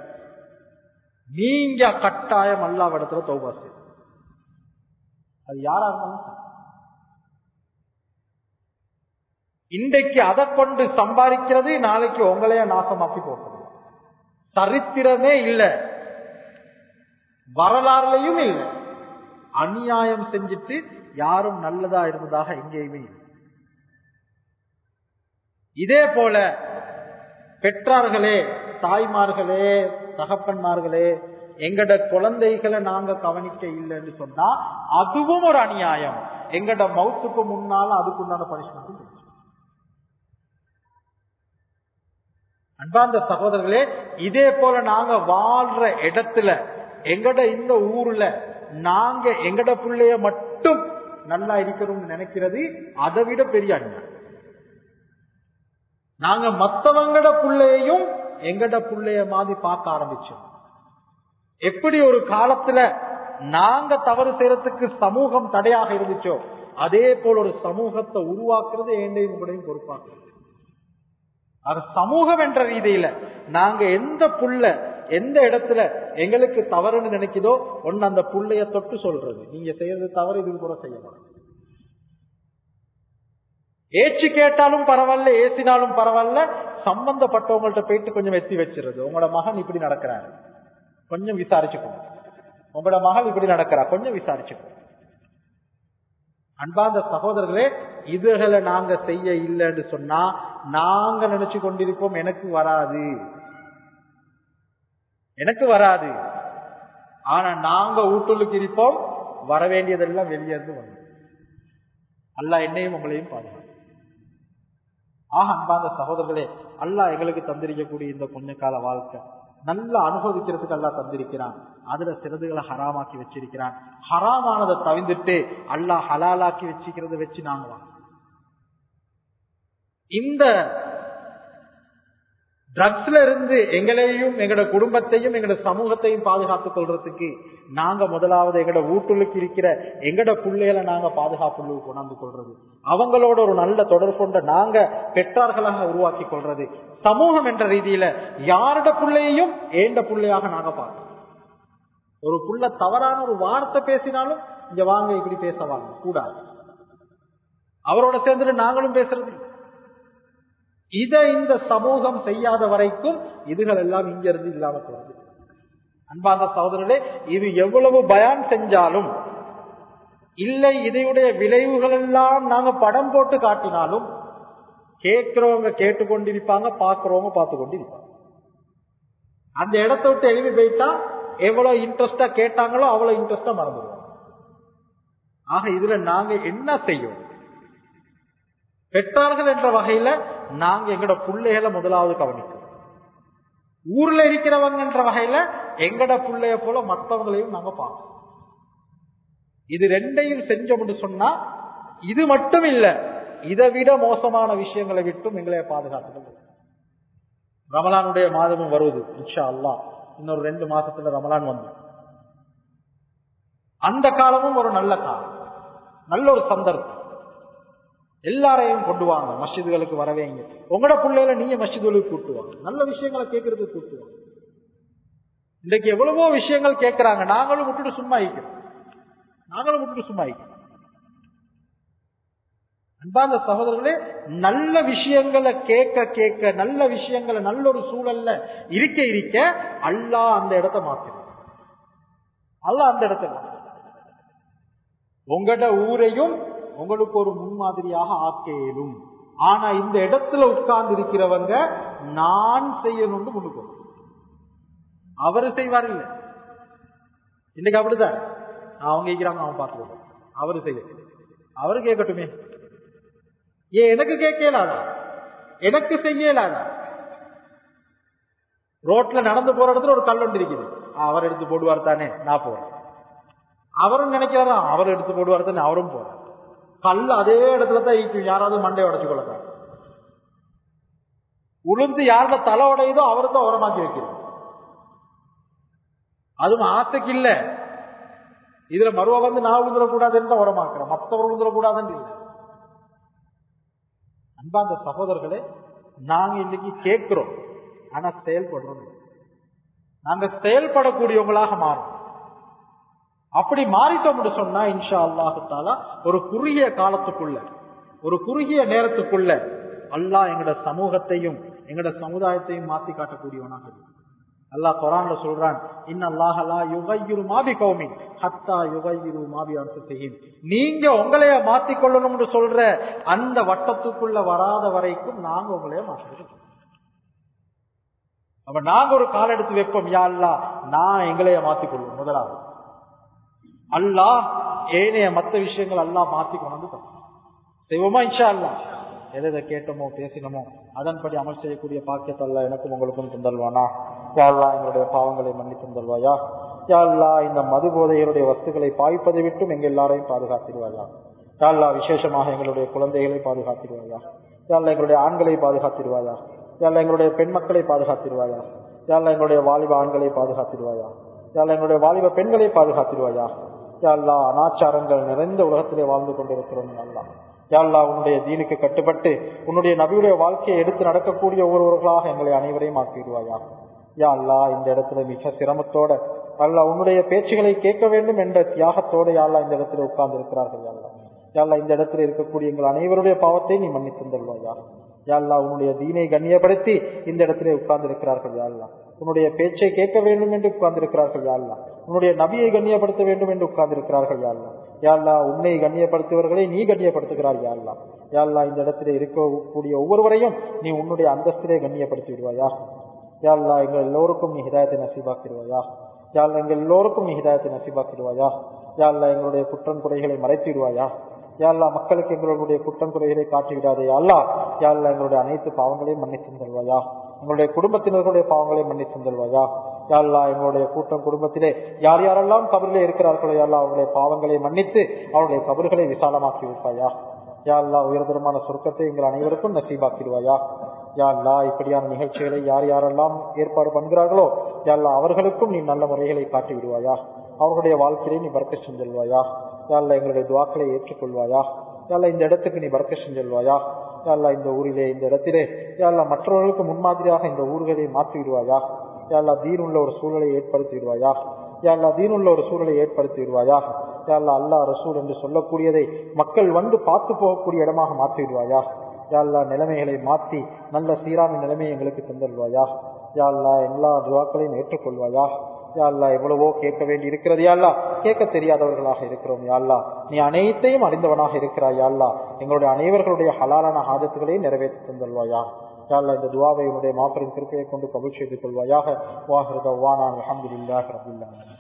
நீங்க கட்டாயம் அல்லாவிடத்துல தௌபா செய்யும் அது யாரா இருந்தாலும் சரி. இன்றைக்கு அதை கொண்டு சம்பாதிக்கிறது நாளைக்கு உங்களைய நாசமாக்கி போட்டது சரித்திரமே இல்லை வரலாறுலையும் இல்லை அநியாயம் செஞ்சுட்டு யாரும் நல்லதா இருந்ததாக எங்கேயுமே இல்லை இதே போல பெற்றார்களே தாய்மார்களே தகப்பன்மார்களே எங்கட குழந்தைகளை நாங்க கவனிக்க இல்லைன்னு சொன்னா அதுவும் ஒரு அநியாயம் எங்கட மவுத்துக்கு முன்னால அதுக்குண்டான பனிஷ்மெண்ட் அன்பார்ந்த சகோதரர்களே இதே போல நாங்க வாழ்ற இடத்துல எங்கட இந்த ஊர்ல நாங்க எங்கட பிள்ளைய மட்டும் நல்லா இருக்கணும்னு நினைக்கிறது அதை விட பெரிய அநியாயம் நாங்க மத்தவங்கட புள்ளையையும் எங்கட புள்ளைய மாதிரி பார்க்க ஆரம்பிச்சோம் எப்படி ஒரு காலத்துல நாங்க தவறு செய்யறதுக்கு சமூகம் தடையாக இருந்துச்சோ அதே போல ஒரு சமூகத்தை உருவாக்குறது ஏண்டையும் உங்களையும் பொறுப்பாக்குறது அது சமூகம் என்ற ரீதியில நாங்க எந்த புள்ள எந்த இடத்துல எங்களுக்கு தவறுன்னு நினைக்குதோ ஒன்னு அந்த புள்ளைய தொட்டு சொல்றது நீங்க செய்யறது தவறு இது கூட செய்யலாம் ஏச்சு கேட்டாலும் பரவாயில்ல ஏசினாலும் பரவாயில்ல சம்பந்தப்பட்டவங்கள்ட்ட போயிட்டு கொஞ்சம் எத்தி வச்சிருது உங்களோட மகன் இப்படி நடக்கிறாரு கொஞ்சம் விசாரிச்சுக்கணும் உங்களோட மகள் இப்படி நடக்கிறா கொஞ்சம் விசாரிச்சுக்கணும் அன்பார்ந்த சகோதரர்களே இதுகளை நாங்க செய்ய இல்லைன்னு சொன்னா நாங்க நினைச்சு கொண்டிருப்போம் எனக்கு வராது எனக்கு வராது ஆனா நாங்க ஊட்டுள்ளுக்கு இருப்போம் வர வேண்டியதெல்லாம் வெளியே இருந்து வரும் அல்ல என்னையும் உங்களையும் பாதுகாக்கும் ஆக அன்பார்ந்த சகோதரர்களே அல்லாஹ் எங்களுக்கு தந்திருக்கக்கூடிய இந்த கொஞ்ச கால வாழ்க்கை நல்லா அனுபவிக்கிறதுக்கு அல்லா தந்திருக்கிறான் அதுல சிறதுகளை ஹராமாக்கி வச்சிருக்கிறான் ஹராமானதை தவிர்த்துட்டு அல்லாஹ் ஹலாலாக்கி வச்சுக்கிறத வச்சு நாங்க வாங்க இந்த ட்ரக்ஸ்ல இருந்து எங்களையும் எங்களோட குடும்பத்தையும் எங்களோட சமூகத்தையும் பாதுகாத்துக் கொள்றதுக்கு நாங்க முதலாவது எங்களோட வீட்டுக்கு இருக்கிற எங்கட பிள்ளைகளை நாங்க பாதுகாப்பு கொண்டாந்து கொள்றது அவங்களோட ஒரு நல்ல தொடர்பு கொண்ட நாங்க பெற்றார்களாக உருவாக்கி கொள்றது சமூகம் என்ற ரீதியில யாரோட பிள்ளையையும் ஏண்ட பிள்ளையாக நாங்க பார்க்கணும் ஒரு புள்ள தவறான ஒரு வார்த்தை பேசினாலும் இங்க வாங்க இப்படி பேச வாங்க கூடாது அவரோட சேர்ந்துட்டு நாங்களும் பேசுறது இதை இந்த சமூகம் செய்யாத வரைக்கும் இதுகள் எல்லாம் இங்க இருந்து இல்லாம போகுது அன்பார்ந்த சகோதரர்களே இது எவ்வளவு பயான் செஞ்சாலும் இல்லை இதையுடைய விளைவுகள் எல்லாம் நாங்க படம் போட்டு காட்டினாலும் கேட்கிறவங்க கேட்டுக்கொண்டிருப்பாங்க பார்க்கிறவங்க பார்த்து கொண்டிருப்பாங்க அந்த இடத்த விட்டு எழுதி போயிட்டா எவ்வளவு இன்ட்ரெஸ்டா கேட்டாங்களோ அவ்வளவு இன்ட்ரெஸ்டா மறந்துடுவாங்க ஆக இதுல நாங்க என்ன செய்யும் பெற்றார்கள் என்ற வகையில நாங்க எங்கட பிள்ளைகளை முதலாவது கவனிக்கிறோம் ஊர்ல இருக்கிறவங்க என்ற வகையில எங்கட பிள்ளைய போல மற்றவங்களையும் நாங்க பார்க்கணும் இது ரெண்டையும் செஞ்சோம்னு சொன்னா இது மட்டும் இல்ல இதை விட மோசமான விஷயங்களை விட்டும் எங்களை பாதுகாத்துக்கணும் ரமலானுடைய மாதமும் வருவது இன்ஷா அல்லா இன்னொரு ரெண்டு மாசத்துல ரமலான் வந்து அந்த காலமும் ஒரு நல்ல காலம் நல்ல ஒரு சந்தர்ப்பம் எல்லாரையும் கொண்டு வாங்க மஸ்ஜிதுகளுக்கு வரவேங்க உங்களோட பிள்ளைகளை நீங்க மஸ்ஜிதுகளுக்கு கூட்டுவாங்க நல்ல விஷயங்களை கேட்கறதுக்கு கூட்டுவாங்க இன்றைக்கு எவ்வளவோ விஷயங்கள் கேட்கிறாங்க நாங்களும் விட்டுட்டு சும்மா இருக்கிறோம் நாங்களும் விட்டுட்டு சும்மா இருக்கிறோம் அன்பார்ந்த சகோதரர்களே நல்ல விஷயங்களை கேட்க கேட்க நல்ல விஷயங்களை நல்ல ஒரு சூழல்ல இருக்க இருக்க அல்லா அந்த இடத்தை மாத்திரும் அல்ல அந்த இடத்தை மாத்திரும் உங்களோட ஊரையும் உங்களுக்கு ஒரு முன்மாதிரியாக ஆக்கேலும் ஆனா இந்த இடத்துல உட்கார்ந்து இருக்கிறவங்க நான் செய்யணும்னு முன்னுக்கு அவரு செய்வார் இல்ல இன்னைக்கு அப்படிதான் அவங்க கேட்கிறாங்க அவன் பார்த்துக்கணும் அவரு செய்ய அவரு கேட்கட்டுமே ஏன் எனக்கு கேட்கலாதா எனக்கு செய்யலாதா ரோட்ல நடந்து போற இடத்துல ஒரு கல் ஒன்று இருக்குது அவர் எடுத்து போடுவார் தானே நான் போறேன் அவரும் நினைக்கிறாரா அவர் எடுத்து போடுவார் தானே அவரும் போறார் கல் அதே இடத்துல தான் ஈக்கும் யாராவது மண்டை உடச்சு கொள்ளலாம் உளுந்து யாரோட தலை உடையுதோ அவரை தான் உரமாக்கி வைக்கிறது அதுவும் ஆசைக்கு இல்ல இதுல மருவ வந்து நான் விழுந்துடக்கூடாதுன்னு தான் உரமாக்குறேன் மற்றவர் விழுந்துடக்கூடாதுன்னு இல்லை அன்பாந்த சகோதரர்களே நாங்க இன்னைக்கு கேட்கிறோம் ஆனா செயல்படுறோம் இல்லை. நாங்க செயல்படக்கூடியவங்களாக மாறும் அப்படி மாறிட்டோம்னு சொன்னா இன்ஷா அல்லாஹு தாலா ஒரு குறுகிய காலத்துக்குள்ள ஒரு குறுகிய நேரத்துக்குள்ள அல்லாஹ் எங்கட சமூகத்தையும் எங்கட சமுதாயத்தையும் மாத்தி காட்டக்கூடியவனாக இருக்கு அல்லாஹ் குரான்ல சொல்றான் இன்னல்லாஹலா யுகையிரு மாபி கௌமி ஹத்தா யுகையிரு மாபி அன்சுசையும் நீங்க உங்களைய மாத்திக்கொள்ளணும்னு சொல்ற அந்த வட்டத்துக்குள்ள வராத வரைக்கும் நாங்க உங்களைய மாற்றிக்கிறோம் அப்ப நாங்க ஒரு கால் எடுத்து வைப்போம் யா அல்லா நான் எங்களைய மாத்திக்கொள்வோம் முதலாவது அல்லாஹ் ஏனைய மத்த விஷயங்கள் அல்லாஹ் மாத்தி கொண்டு தரும் செய்வோமா இன்ஷா அல்லா எதை எதை கேட்டோமோ பேசினோமோ அதன்படி அமல் செய்யக்கூடிய பாக்கியத்தை அல்ல எனக்கும் உங்களுக்கும் தந்தல்வானா யாழ்லா எங்களுடைய பாவங்களை மன்னித்து தந்தல்வாயா யாழ்லா இந்த மது போதைகளுடைய வஸ்துக்களை பாய்ப்பதை விட்டும் எங்க எல்லாரையும் பாதுகாத்திடுவாயா யாழ்லா விசேஷமாக எங்களுடைய குழந்தைகளை பாதுகாத்திடுவாயா யாழ்லா எங்களுடைய ஆண்களை பாதுகாத்திடுவாயா யாழ்லா எங்களுடைய பெண் மக்களை பாதுகாத்திடுவாயா யாழ்லா எங்களுடைய வாலிப ஆண்களை பாதுகாத்திடுவாயா யாழ்லா எங்களுடைய வாலிப பெண்களை பாதுகாத்திடுவாயா யாழ்லா அனாச்சாரங்கள் நிறைந்த உலகத்திலே வாழ்ந்து கொண்டிருக்கிறோம் அல்லா யாழ்லா உன்னுடைய தீனுக்கு கட்டுப்பட்டு உன்னுடைய நபியுடைய வாழ்க்கையை எடுத்து நடக்கக்கூடிய ஒவ்வொருவர்களாக எங்களை அனைவரையும் ஆக்கிடுவாயா யா அல்லா இந்த இடத்துல மிக சிரமத்தோட அல்லா உன்னுடைய பேச்சுகளை கேட்க வேண்டும் என்ற தியாகத்தோட யாழ்லா இந்த இடத்துல உட்கார்ந்து இருக்கிறார்கள் யாழ்லா யாழ்லா இந்த இடத்துல இருக்கக்கூடிய எங்கள் அனைவருடைய பாவத்தை நீ மன்னித்து தருவாயா யாழ்லா உன்னுடைய தீனை கண்ணியப்படுத்தி இந்த இடத்திலே உட்கார்ந்து இருக்கிறார்கள் யாழ்லா உன்னுடைய பேச்சை கேட்க வேண்டும் என்று உட்கார்ந்து இருக்கிறார்கள் யாழ்லா உன்னுடைய நபியை கண்ணியப்படுத்த வேண்டும் என்று உட்கார்ந்து இருக்கிறார்கள் யாழ்லா யாழ்லா உன்னை கண்ணியப்படுத்துவர்களை நீ கண்ணியப்படுத்துகிறார் யாழ்லா யாழ்லா இந்த இடத்திலே இருக்கக்கூடிய ஒவ்வொருவரையும் நீ உன்னுடைய அந்தஸ்திலே கண்ணியப்படுத்தி விடுவாயா யாழ்லா எங்கள் எல்லோருக்கும் நீ ஹிதாயத்தை நசீபாக்கிடுவாயா யாழ்லா எங்கள் எல்லோருக்கும் நீ ஹிதாயத்தை நசீபாக்கிடுவாயா யாழ்லா எங்களுடைய குற்றம் குறைகளை மறைத்திடுவாயா யாழ்லா மக்களுக்கு எங்களுடைய குற்றம் குறைகளை காட்டி விடாதே யாழ்லா யாழ்லா எங்களுடைய அனைத்து பாவங்களையும் மன்னித்து தருவாயா எங்களுடைய குடும்பத்தினர்களுடைய பாவங்களை மன்னித்து தருவாயா யாழ்லா எங்களுடைய கூட்டம் குடும்பத்திலே யார் யாரெல்லாம் கபரிலே இருக்கிறார்களோ யாழ்லா அவருடைய பாவங்களை மன்னித்து அவருடைய கபர்களை விசாலமாக்கி வைப்பாயா யாழ்லா உயர்தரமான சொர்க்கத்தை எங்கள் அனைவருக்கும் நசீபாக்கிடுவாயா யாழ்லா இப்படியான நிகழ்ச்சிகளை யார் யாரெல்லாம் ஏற்பாடு பண்ணுகிறார்களோ யாழ்லா அவர்களுக்கும் நீ நல்ல முறைகளை காட்டி விடுவாயா அவர்களுடைய வாழ்க்கையை நீ பறக்க செஞ்சல்வாயா யாழ்லா எங்களுடைய துவாக்களை ஏற்றுக்கொள்வாயா யாழ்லா இந்த இடத்துக்கு நீ பறக்க செஞ்சல்வாயா யாழ்லா இந்த ஊரிலே இந்த இடத்திலே யாழ்லா மற்றவர்களுக்கு முன்மாதிரியாக இந்த ஊர்களை மாற்றி விடுவாயா யாழ்லா தீனுள்ள ஒரு சூழலை ஏற்படுத்தி விடுவாயா யாழ்லா தீனுள்ள ஒரு சூழலை ஏற்படுத்தி விடுவாயா யாழ்லா அல்லா ரசூல் என்று சொல்லக்கூடியதை மக்கள் வந்து பார்த்து போகக்கூடிய இடமாக மாற்றி விடுவாயா யாழ்லா நிலைமைகளை மாற்றி நல்ல சீரான நிலைமையை எங்களுக்கு தந்துடுவாயா யாழ்லா எல்லா துவாக்களையும் ஏற்றுக்கொள்வாயா யாழ்லா எவ்வளவோ கேட்க வேண்டி இருக்கிறது யாழ்லா கேட்க தெரியாதவர்களாக இருக்கிறோம் யாழ்லா நீ அனைத்தையும் அறிந்தவனாக இருக்கிறாய் யாழ்லா எங்களுடைய அனைவர்களுடைய ஹலாலான ஹாஜத்துகளையும் நிறைவேற்றி தந்துள்வாயா யாழ்லா இந்த துவாவை உன்னுடைய மாபெரும் திருப்பையை கொண்டு கபூல் செய்து கொள்வாயாக வாஹிருத வானான் அலமதுல்லாஹ் ரபுல்லான்